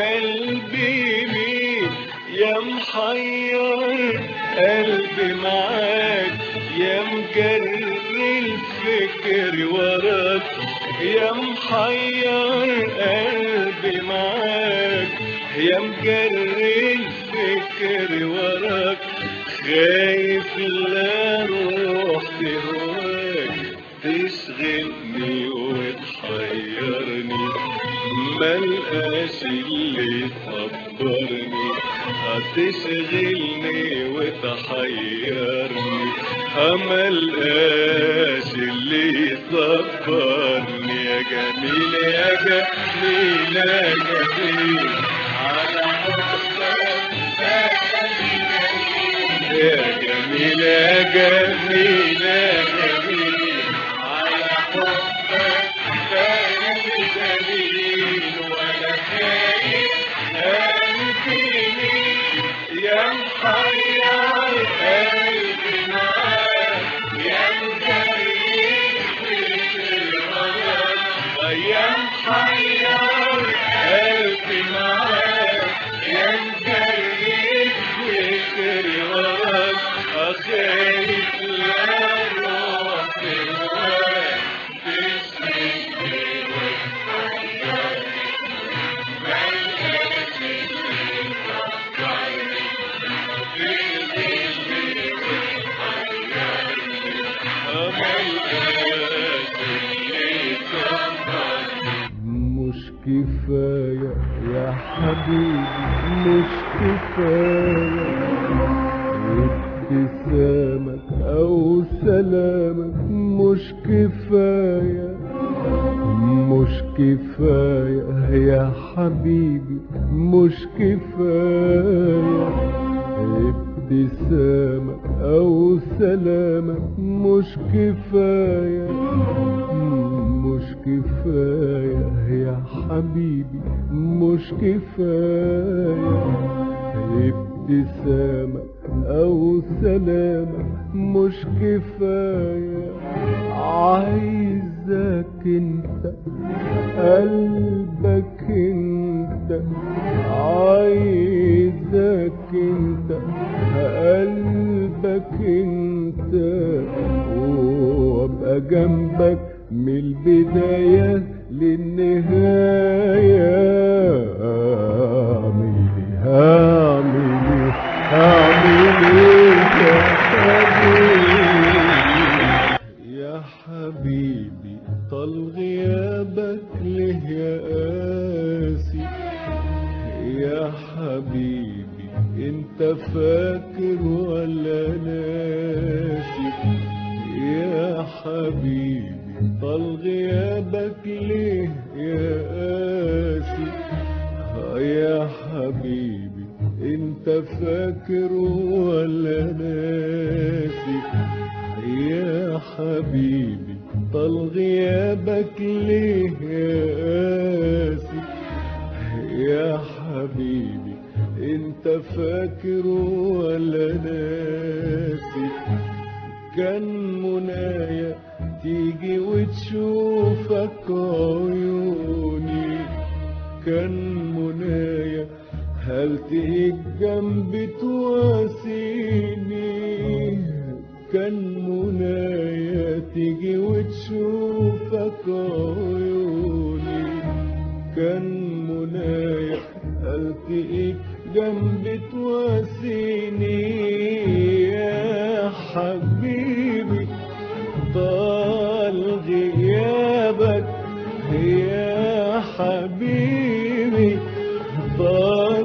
قلبي مين يا محير قلبي معاك يا مجري الفكر وراك يا محير قلبي معاك يا مجري الفكر وراك خايف لا روح تهواك تشغلني وتحيرني ملقاش اللي يصبرني هتشغلني وتحيرني ملقاش اللي يصبرني يا جميل يا جميل يا جميل على حبك يا جميل يا جميل يا جميل على حبك بالي دليل ولا خايف قلبي مين يا محير قلبي معاك يا مجرد فكر وراك يا محير قلبي معاك يا مجرد فكر وراك أخايف لا روح تهواك تسندني مش كفاية يا حبيبي مش كفاية ابتسامك أو سلامك مش كفاية مش كفاية يا حبيبي مش كفاية ابتسامك أو سلامك مش كفاية مش كفاية يا حبيبي مش كفاية ابتسامك أو سلامك مش كفاية عايزك انت قلبك انت عايزك انت قلبك جنبك من البداية للنهاية اعمل ايه هعمل ايه هعمل ايه يا حبيبي يا حبيبي طال غيابك ليه يا قاسي يا حبيبي انت فاكر ولا ناسي يا حبيبي طال غيابك ليه يا قاسي يا حبيبي انت فاكر ولا ناسي يا حبيبي طال غيابك ليه يا قاسي يا حبيبي انت فاكر ولا ناسي كان منايا تيجي وتشوفك عيوني كان منايا هل تيجي جنبي تواسيني كان منايا تيجي وتشوفك عيوني كان منايا التقيك جنبي تواسيني يا حبيبي طال غيابك يا حبيبي طال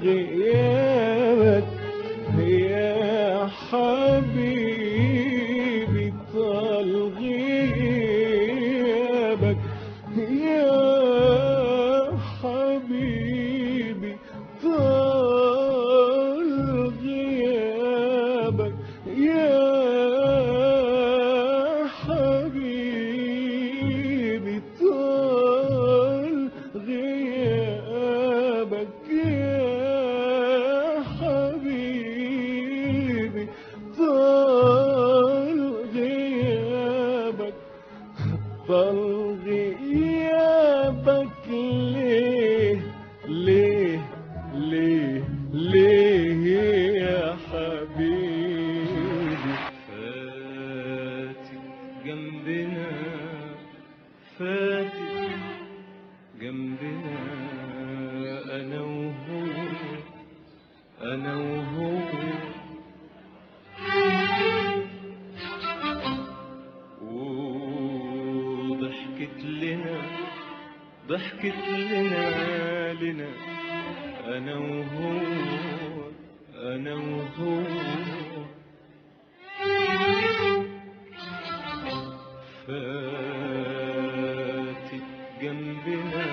غيابك يا حبيبي طال غيابك يا حبيبي طال غيابك يا حبيبي طال غيابك يا حبيبي طال غيابك طال غيابك ليه ليه ليه ليه يا حبيبي فاتي جنبنا فاتي جنبنا انا وهو انا وهو وضحكت لنا ضحكت لنا لنا انا وهو انا وهو فاتت جنبنا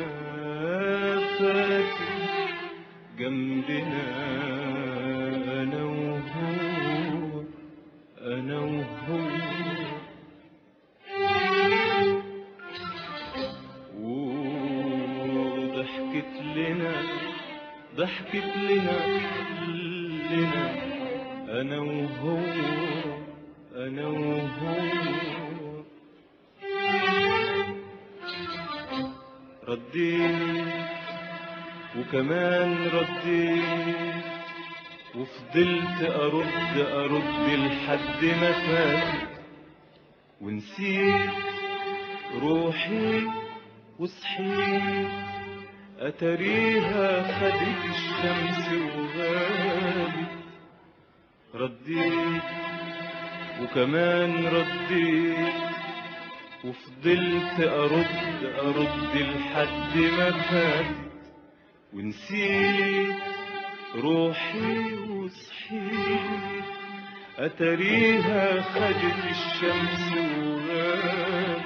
فاتت جنبنا انا وهو انا وهو وضحكت لنا ضحكت لنا لنا انا وهو انا وهو رديت وكمان رديت وفضلت ارد ارد لحد ما فات ونسيت روحي وصحيت اتريها خدت الشمس وغابت رديت وكمان رديت وفضلت أرد أرد لحد ما فاتت ونسيت روحي وصحيت أتريها خدت الشمس وغابت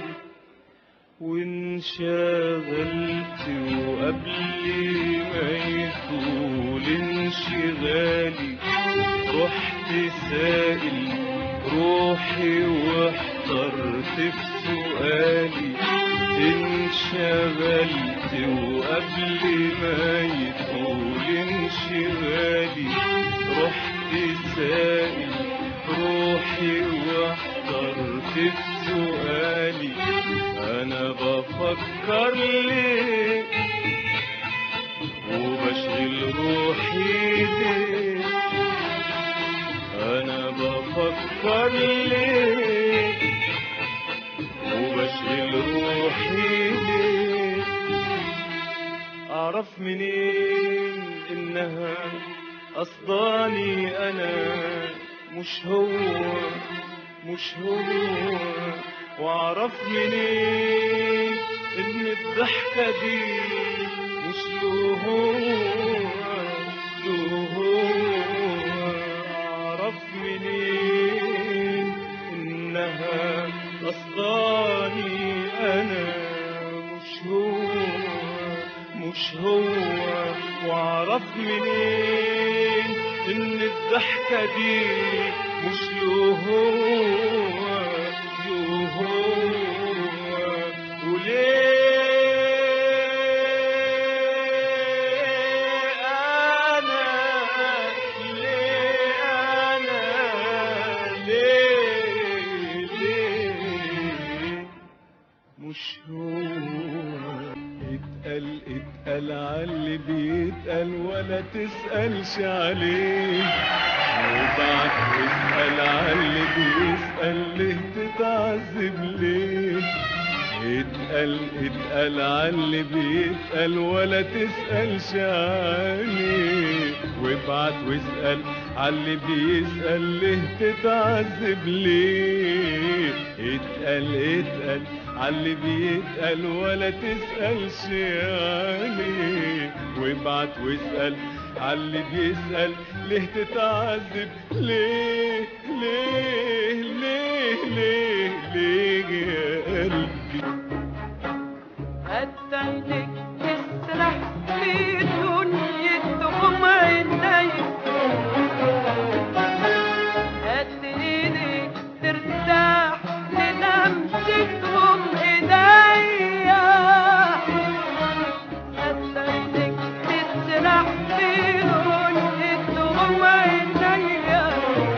وانشغلت وقبل ما يطول انشغالي رحت سائل روحي واحترت في سؤالي انشغلت وقبل ما يطول انشغالي رحت سائل روحي واحترت في سؤالي انا بفكر ليه وبشغل روحي ليه انا بفكر ليه واعرف منين انها قصداني انا مش هو مش هو واعرف منين ان الضحكة دي مش له هو له هو اعرف منين انها قصداني انا مش هو مش هو واعرف منين ان الضحكة دي مش له هو له هو وليه انا ليه انا ليه ليه مش هو اتقل اتقل عاللي بيتقل ولا تسألش عليه وبعد اسأل عاللي بيسأل ليه تتعذب ليه اتقل اتقل عاللي بيتقل ولا تسألش عليه وابعت واسأل عاللي بيسأل ليه تتعذب ليه اتقل اتقل عاللي بيتقل ولا تسألش عليه وابعت واسأل عاللي بيسأل ليه تتعذب ليه ليه ليه ليه ليه يا قلبي هتعينك تسرح في دنيتهم عيني هات ايدك ترتاح للمستهم ايديا هتعينك تسرح في دنيتهم عينيا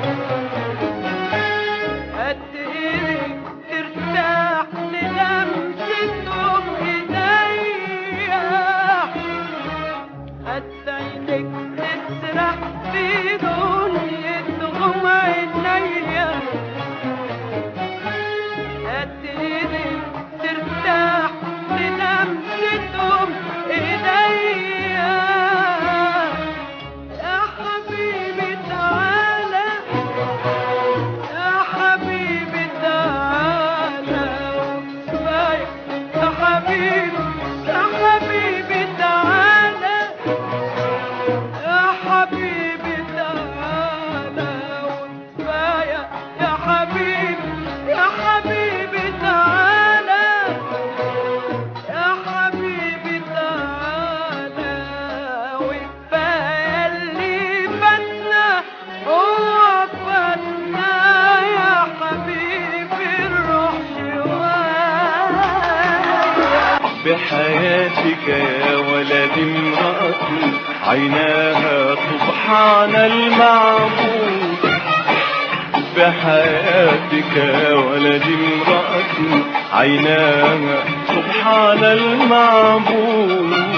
هات ايدك ترتاح للمستهم ايديا هات عينك تسرح في دنيتهم عينيا هات ايدك ترتاح للمستهم ايديا يا حبيبي تعالى يا حبيبي تعالى كفاية يا حبيبي يا حبيبي تعالى يا حبيبي تعالى وكفاية يا حبيبي يا حبيبي تعالى يا حبيبي تعالى وكفاية اللي فاتنا هو فاتنا يا حبيبي الروح شوية بحياتك يا ولد امرأة عيناها سبحان المعبود بحياتك يا ولد امرأة عيناها سبحان المعبود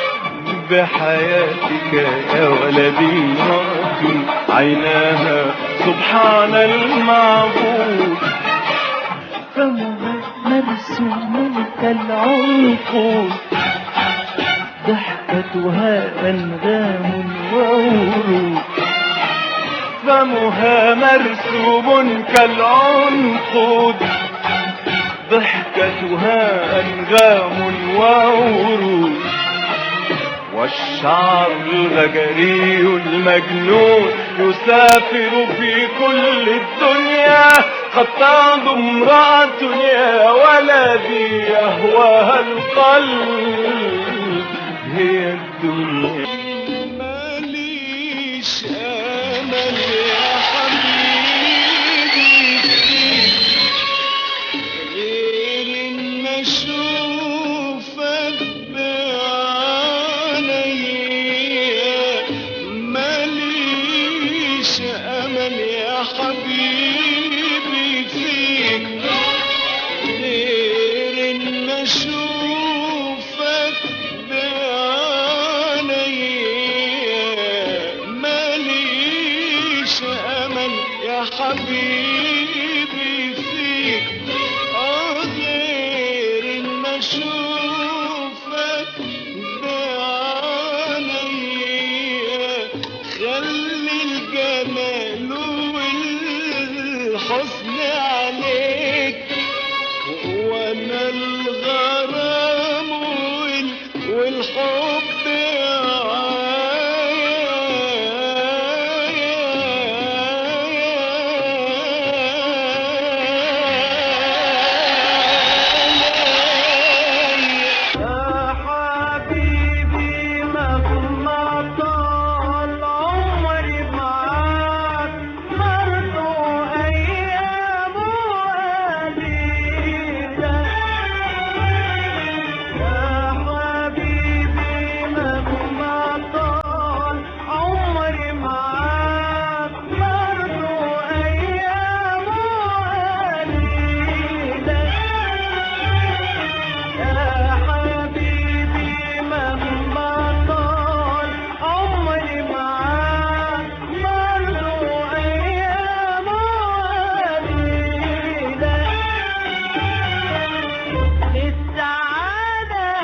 بحياتك يا ولد امرأة عيناها سبحان المعبود فمها مرسوم كالعنقود ضحكتها أنغام وورود فمها مرسوم كالعنقود ضحكتها أنغام وورود والشعر الغجري المجنون يسافر في كل الدنيا قد تعد امرأة يا ولدي يهواها القلب هي الدنيا ماليش امل يا حبيبي غير ان اشوفك بعينيا ماليش امل يا حبيبي فيك غير ان اشوفك بعينيا ماليش امل يا حبيبي فيك آه غير ان اشوفك بعينيا الحزن عليك وانا الغرام وال- والحب يا حبيبي مهما طال عمري معاك برضو أيامه قليلة يا حبيبي مهما طال عمري معاك برضو أيامه قليلة يا حبيبي مهما طال عمري معاك برضو أيامه قليلة للسعادة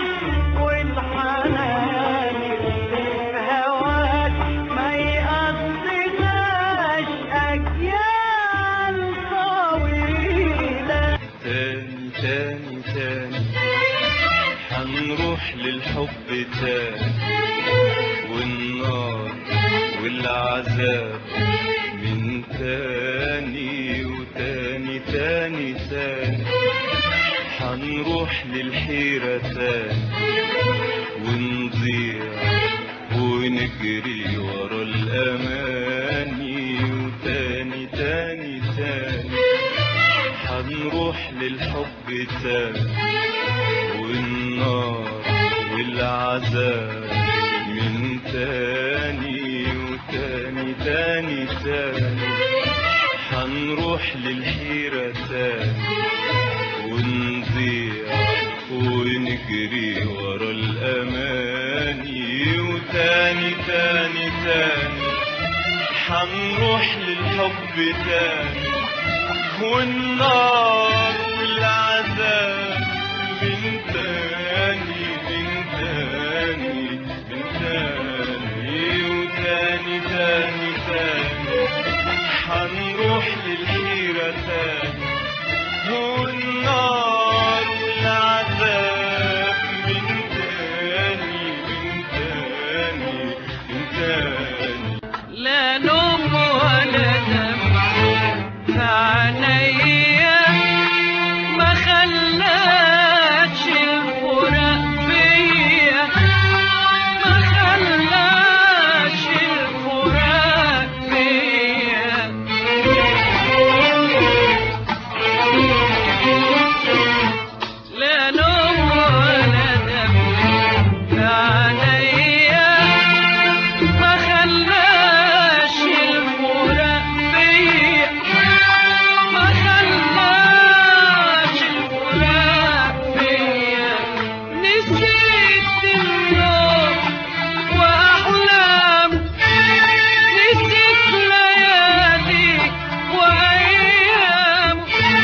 والحنان اللي في هواك ما يقضيناش أجيال طويلة تاني تاني تاني حنروح للحب تاني والنار والعذاب من تاني وتاني تاني تاني حنروح للحيرة تاني ونضيع ونجري ورا الأماني وتاني تاني تاني حنروح للحب تاني والنار والعذاب من تاني وتاني تاني تاني حنروح للحيرة تاني ونضيع ونجري ورا الأماني وتاني تاني تاني حنروح للحب تاني والنار والعذاب من تاني من تاني من تاني وتاني تاني تاني حنروح للحيرة تاني والنار والعذاب من تاني من تاني من تاني لا نوم ولا دمع في عينيا ما خلاتش الفراق فيا ما خلاتش الفراق فيا لا نوم ولا دمع في عينيا ما خلاش الفراق فيا ما خلاش الفراق فيا نسيت اليوم وأحلام نسيت ليالي وأيام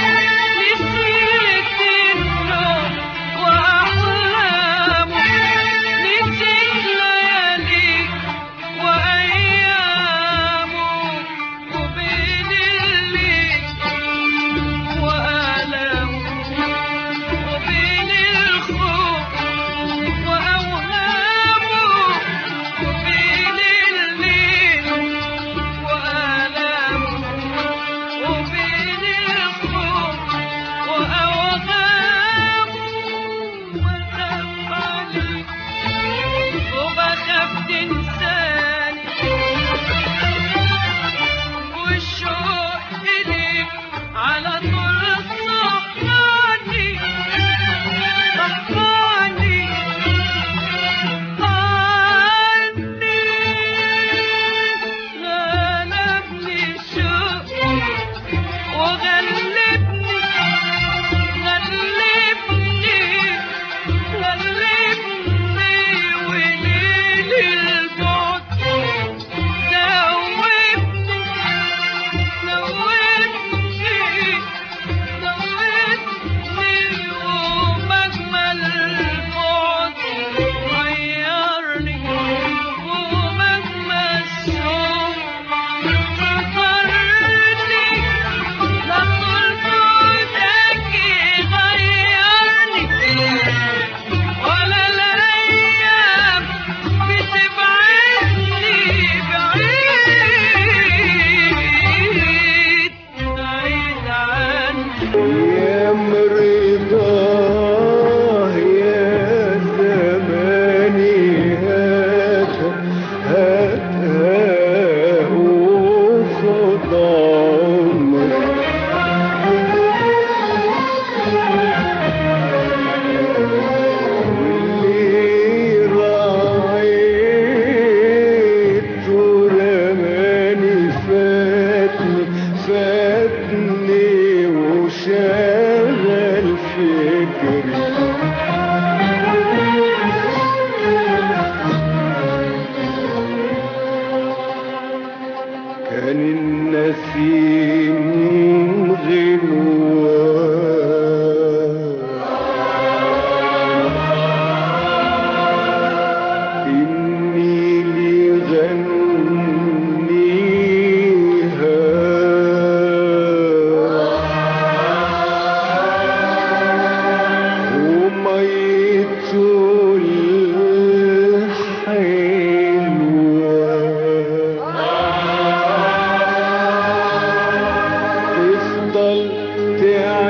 نسيت اليوم وأحلام نسيت ليالي وأيامه وبين الليل وآلامه وبين الخوف وأوهامه وبين الليل وآلامه وبين الخوف وأوهامه وخاف عليك وبخاف تنساني والشوق إليك على طول صحاني صحاني عني غلبني الشوق وغلبني غلبني غلبني وليل البعد دوبني دوبني دوبني ومجمل البعد غيرني ومجمل الشوق فطرني لا عمري واللي راعيت ورماني فاتني فاتني وشغل فكري كان النسيم غنوة إني لغنيها وميت الحلوة تفضل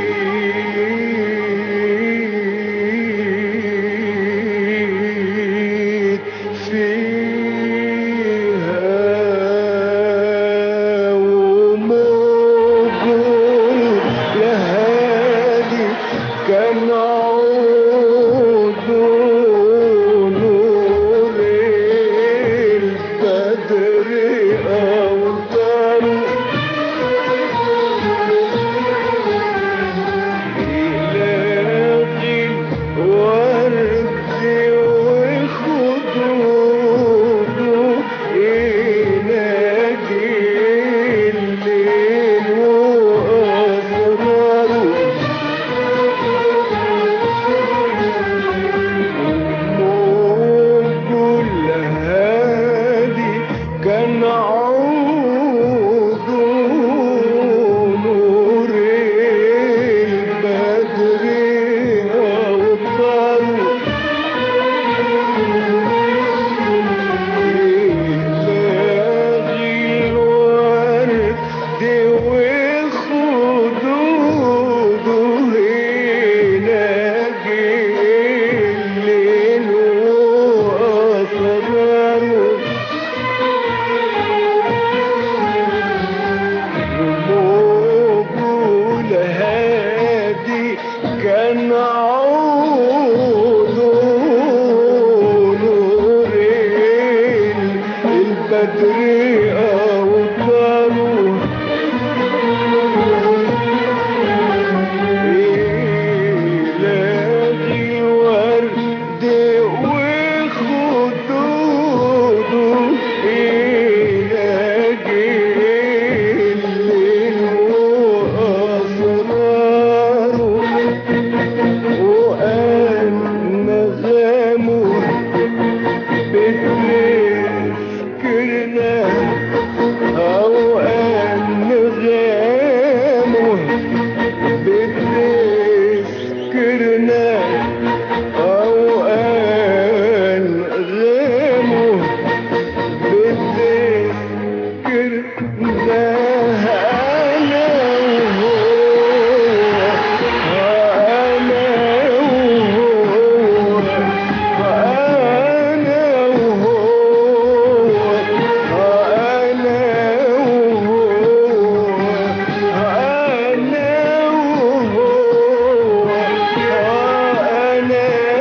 تعيد فيها وموجود لهادي كان عود نور البدر أوطانه إلهي ورد وخدوده ينادي الليل وأسراره كل هادي كان عود نور البدر أوطانه إلهي الورد وخدوده ينادي الليل وأسراره رموج هادي كان عود نور البدر أوطانه إلهي ورد وخدوده إلهي الليل وأسراره وأنغامه بتذكرنا أو أنغامه بتذكرنا أو أنغامه بتذكرنا أنا وهو أنا وهو أنا وهو أنا وهو أنا وهو أنا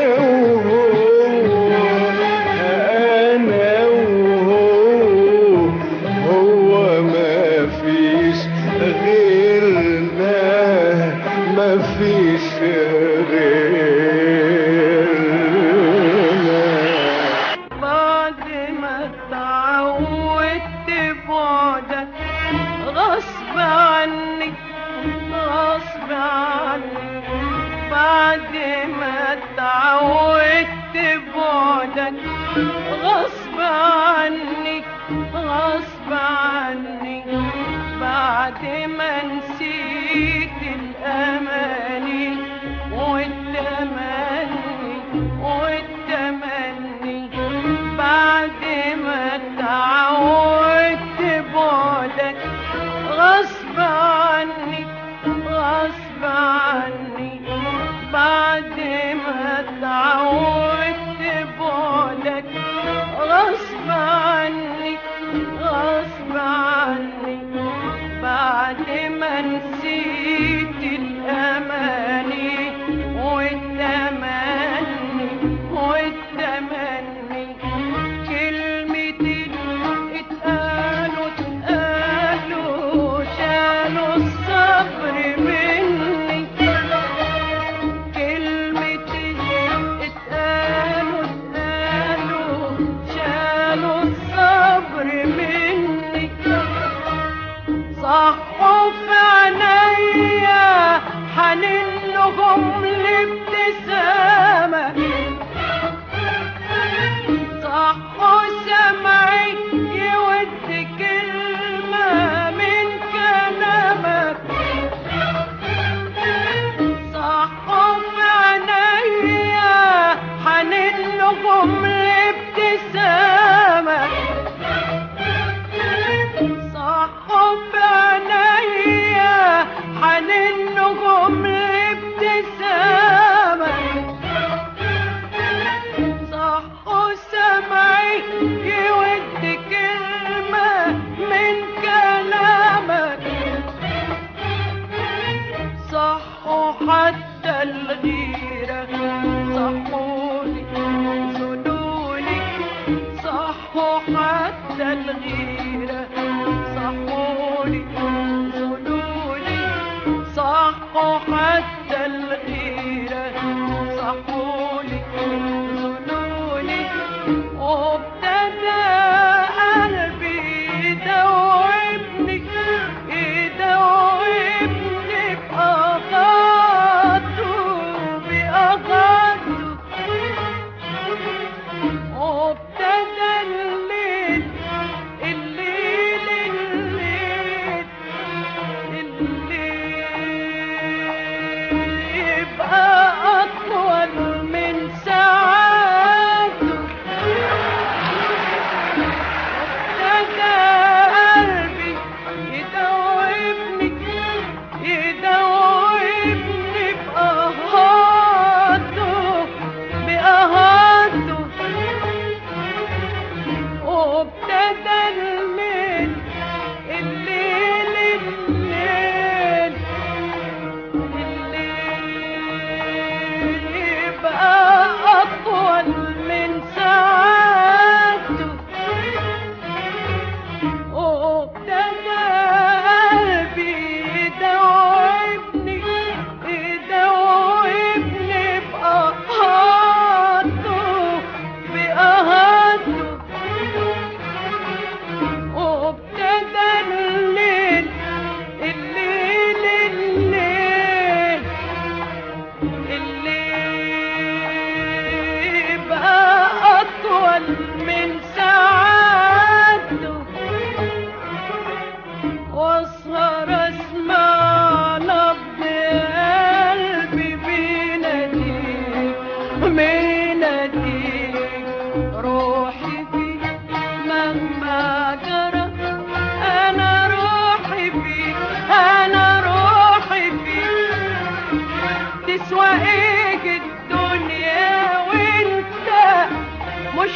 وهو أنا وهو هو ما فيش غيرنا ما فيش غيرنا بعد ما اتعودت بعدك غصب عني غصب عني بعد ما اتعودت بعدك غصب عني غصب عني بعد ما نسيت الأماني والتمني والتمني بعد ما اتعودت بعدك غصب عني غصب عني بعد ما اتعودت بعدك غصب عني غصب عني بعد ما نسيت الأماني والتمني والتمني كلمتين اتقالوا اتقالوا شالوا الصبر مني كلمتين اتقالوا اتقالوا شالوا الصبر مني صحوا في عينيا حنين لهم الابتسامة صحوا سمعي يود كلمة من كلامك صحوا في عينيا حنين لهم الابتسامة صحوا في عينيا حنين لهم الابتسامة صحوا سمعي يود كلمة من كلامك صحوا حتى الغيرة صحولي زنوني صحوا حتى الغيرة صحولي زنوني صحوا حتى الغيرة صحولي زنوني وابتدى قلبي يدوبني يدوبني بأغاته بأغاته وابتدى الليل الليل الليل الليل يبقى أطول من ساعاته ابتدى قلبي يدوبني يدوبني بأهاته بأهاته وابتدى الليل الليل الليل الليل يبقى أطول من ساعاته وابتدى قلبي يدوبني يدوبني بأهاته بأهاته وابتدى الليل الليل الليل الليل يبقى أطول من ساعاته واسهر اسمع نبض قلبي بيناديك بيناديك روحي فيك مهما جرى انا روحي فيك انا روحي فيك تسوى ايه الدنيا وانت مش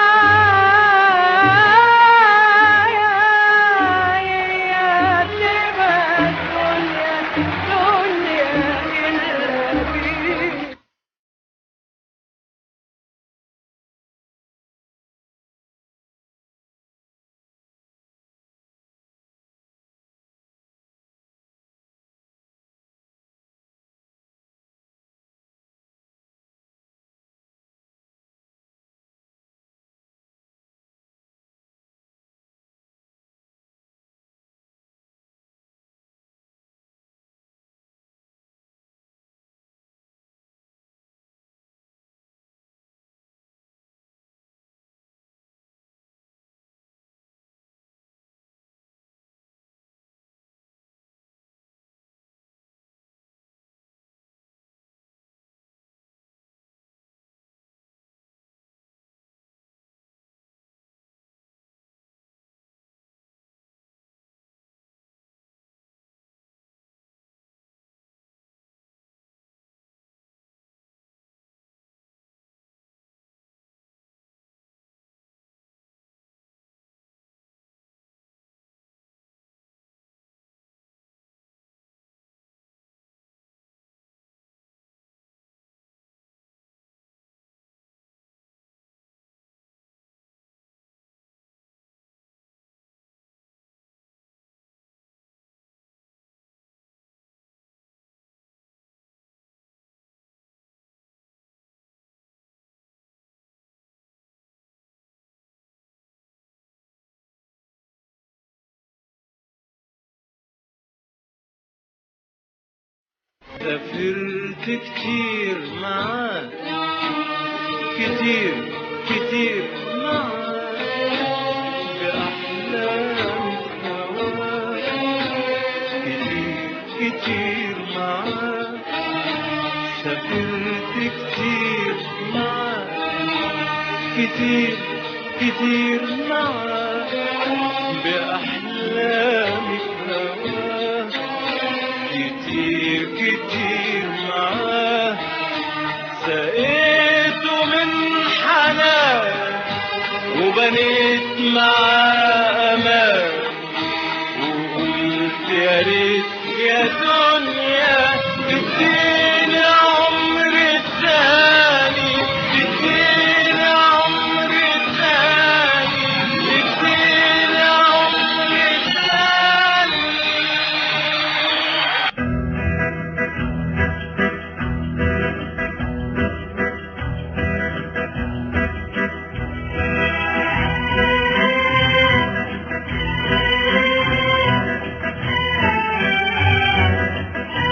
معايا يا سافرت كتير معاه كتير كتير معاه بأحلام هواه كتير كتير معاه سافرت كتير معاه كتير كتير معاه بأحلامي هواه كتير كتير معاه سقيته من حنان وبنيت معاه امان وقلت يا ريت يا دنيا تديني عمر تاني تديني عمر تاني تديني عمر تاني Thank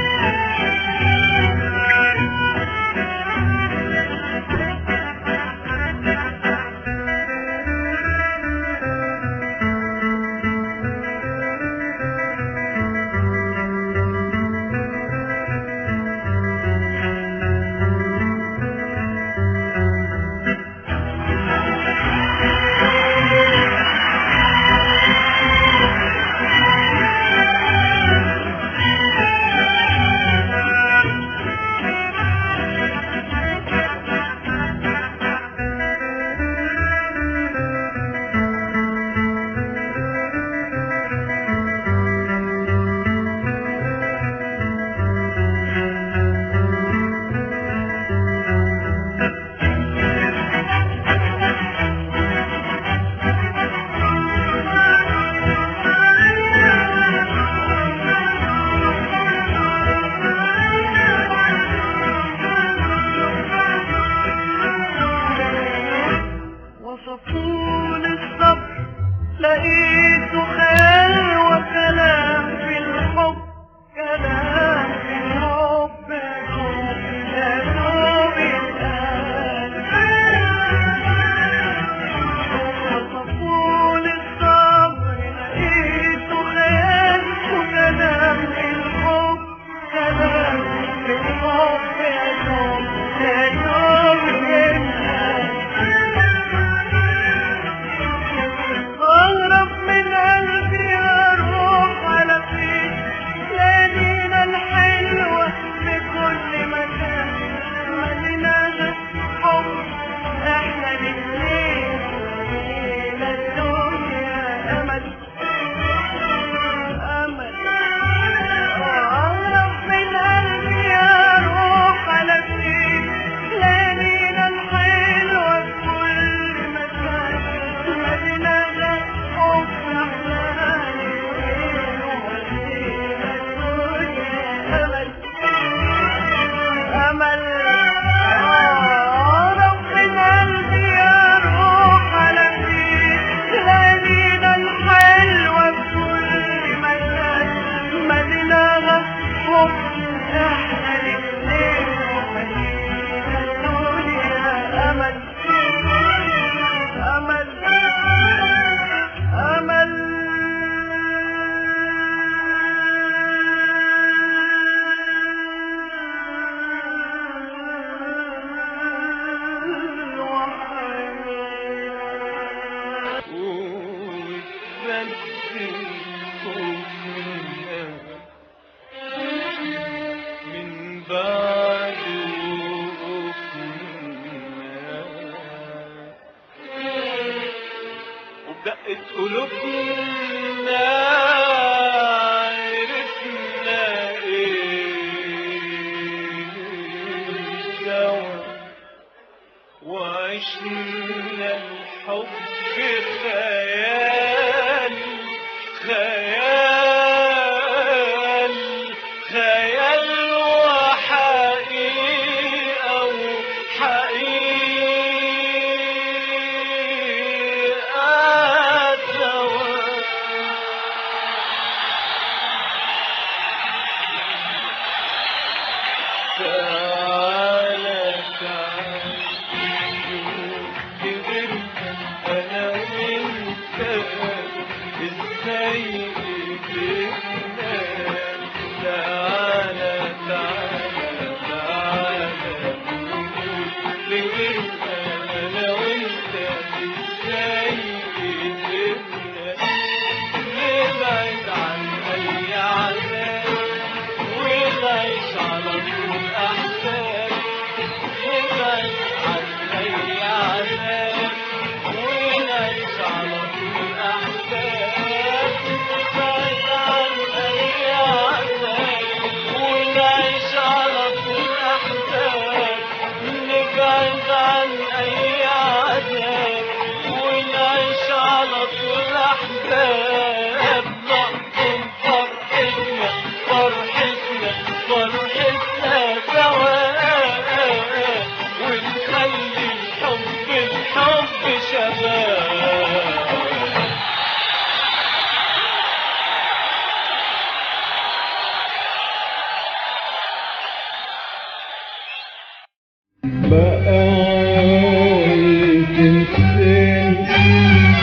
بقى عايز تنساني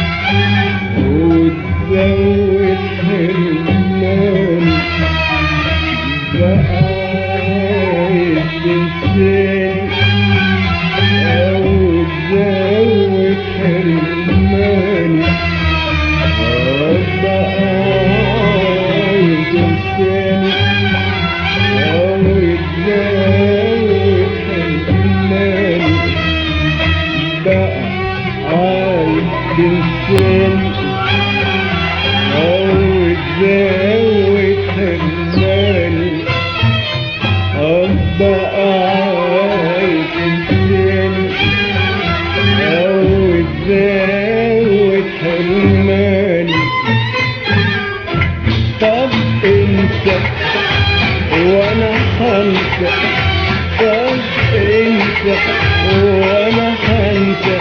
وتزود حرماني بقى عايز تنساني أو تزود حرماني بقى عايز تنساني أو تزود حرماني بقى عايز تنساني أو تزود حرماني أبقى عايز تنساني أو تزود حرماني طب انت وانا هنسى طب انت وانا هنسى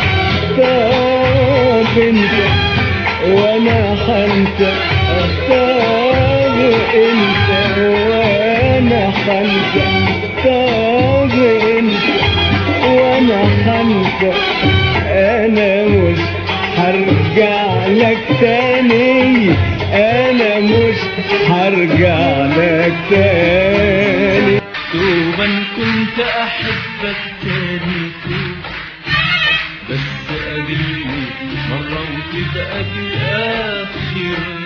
طب انت وانا هنسى طب انت وانا هنسى طب انت وانا هنسى انا مش هرجع لك تاني انا مش هرجع لك تاني دوبا كنت احبك تاني بس قابلني مرة وتبقى دي اخر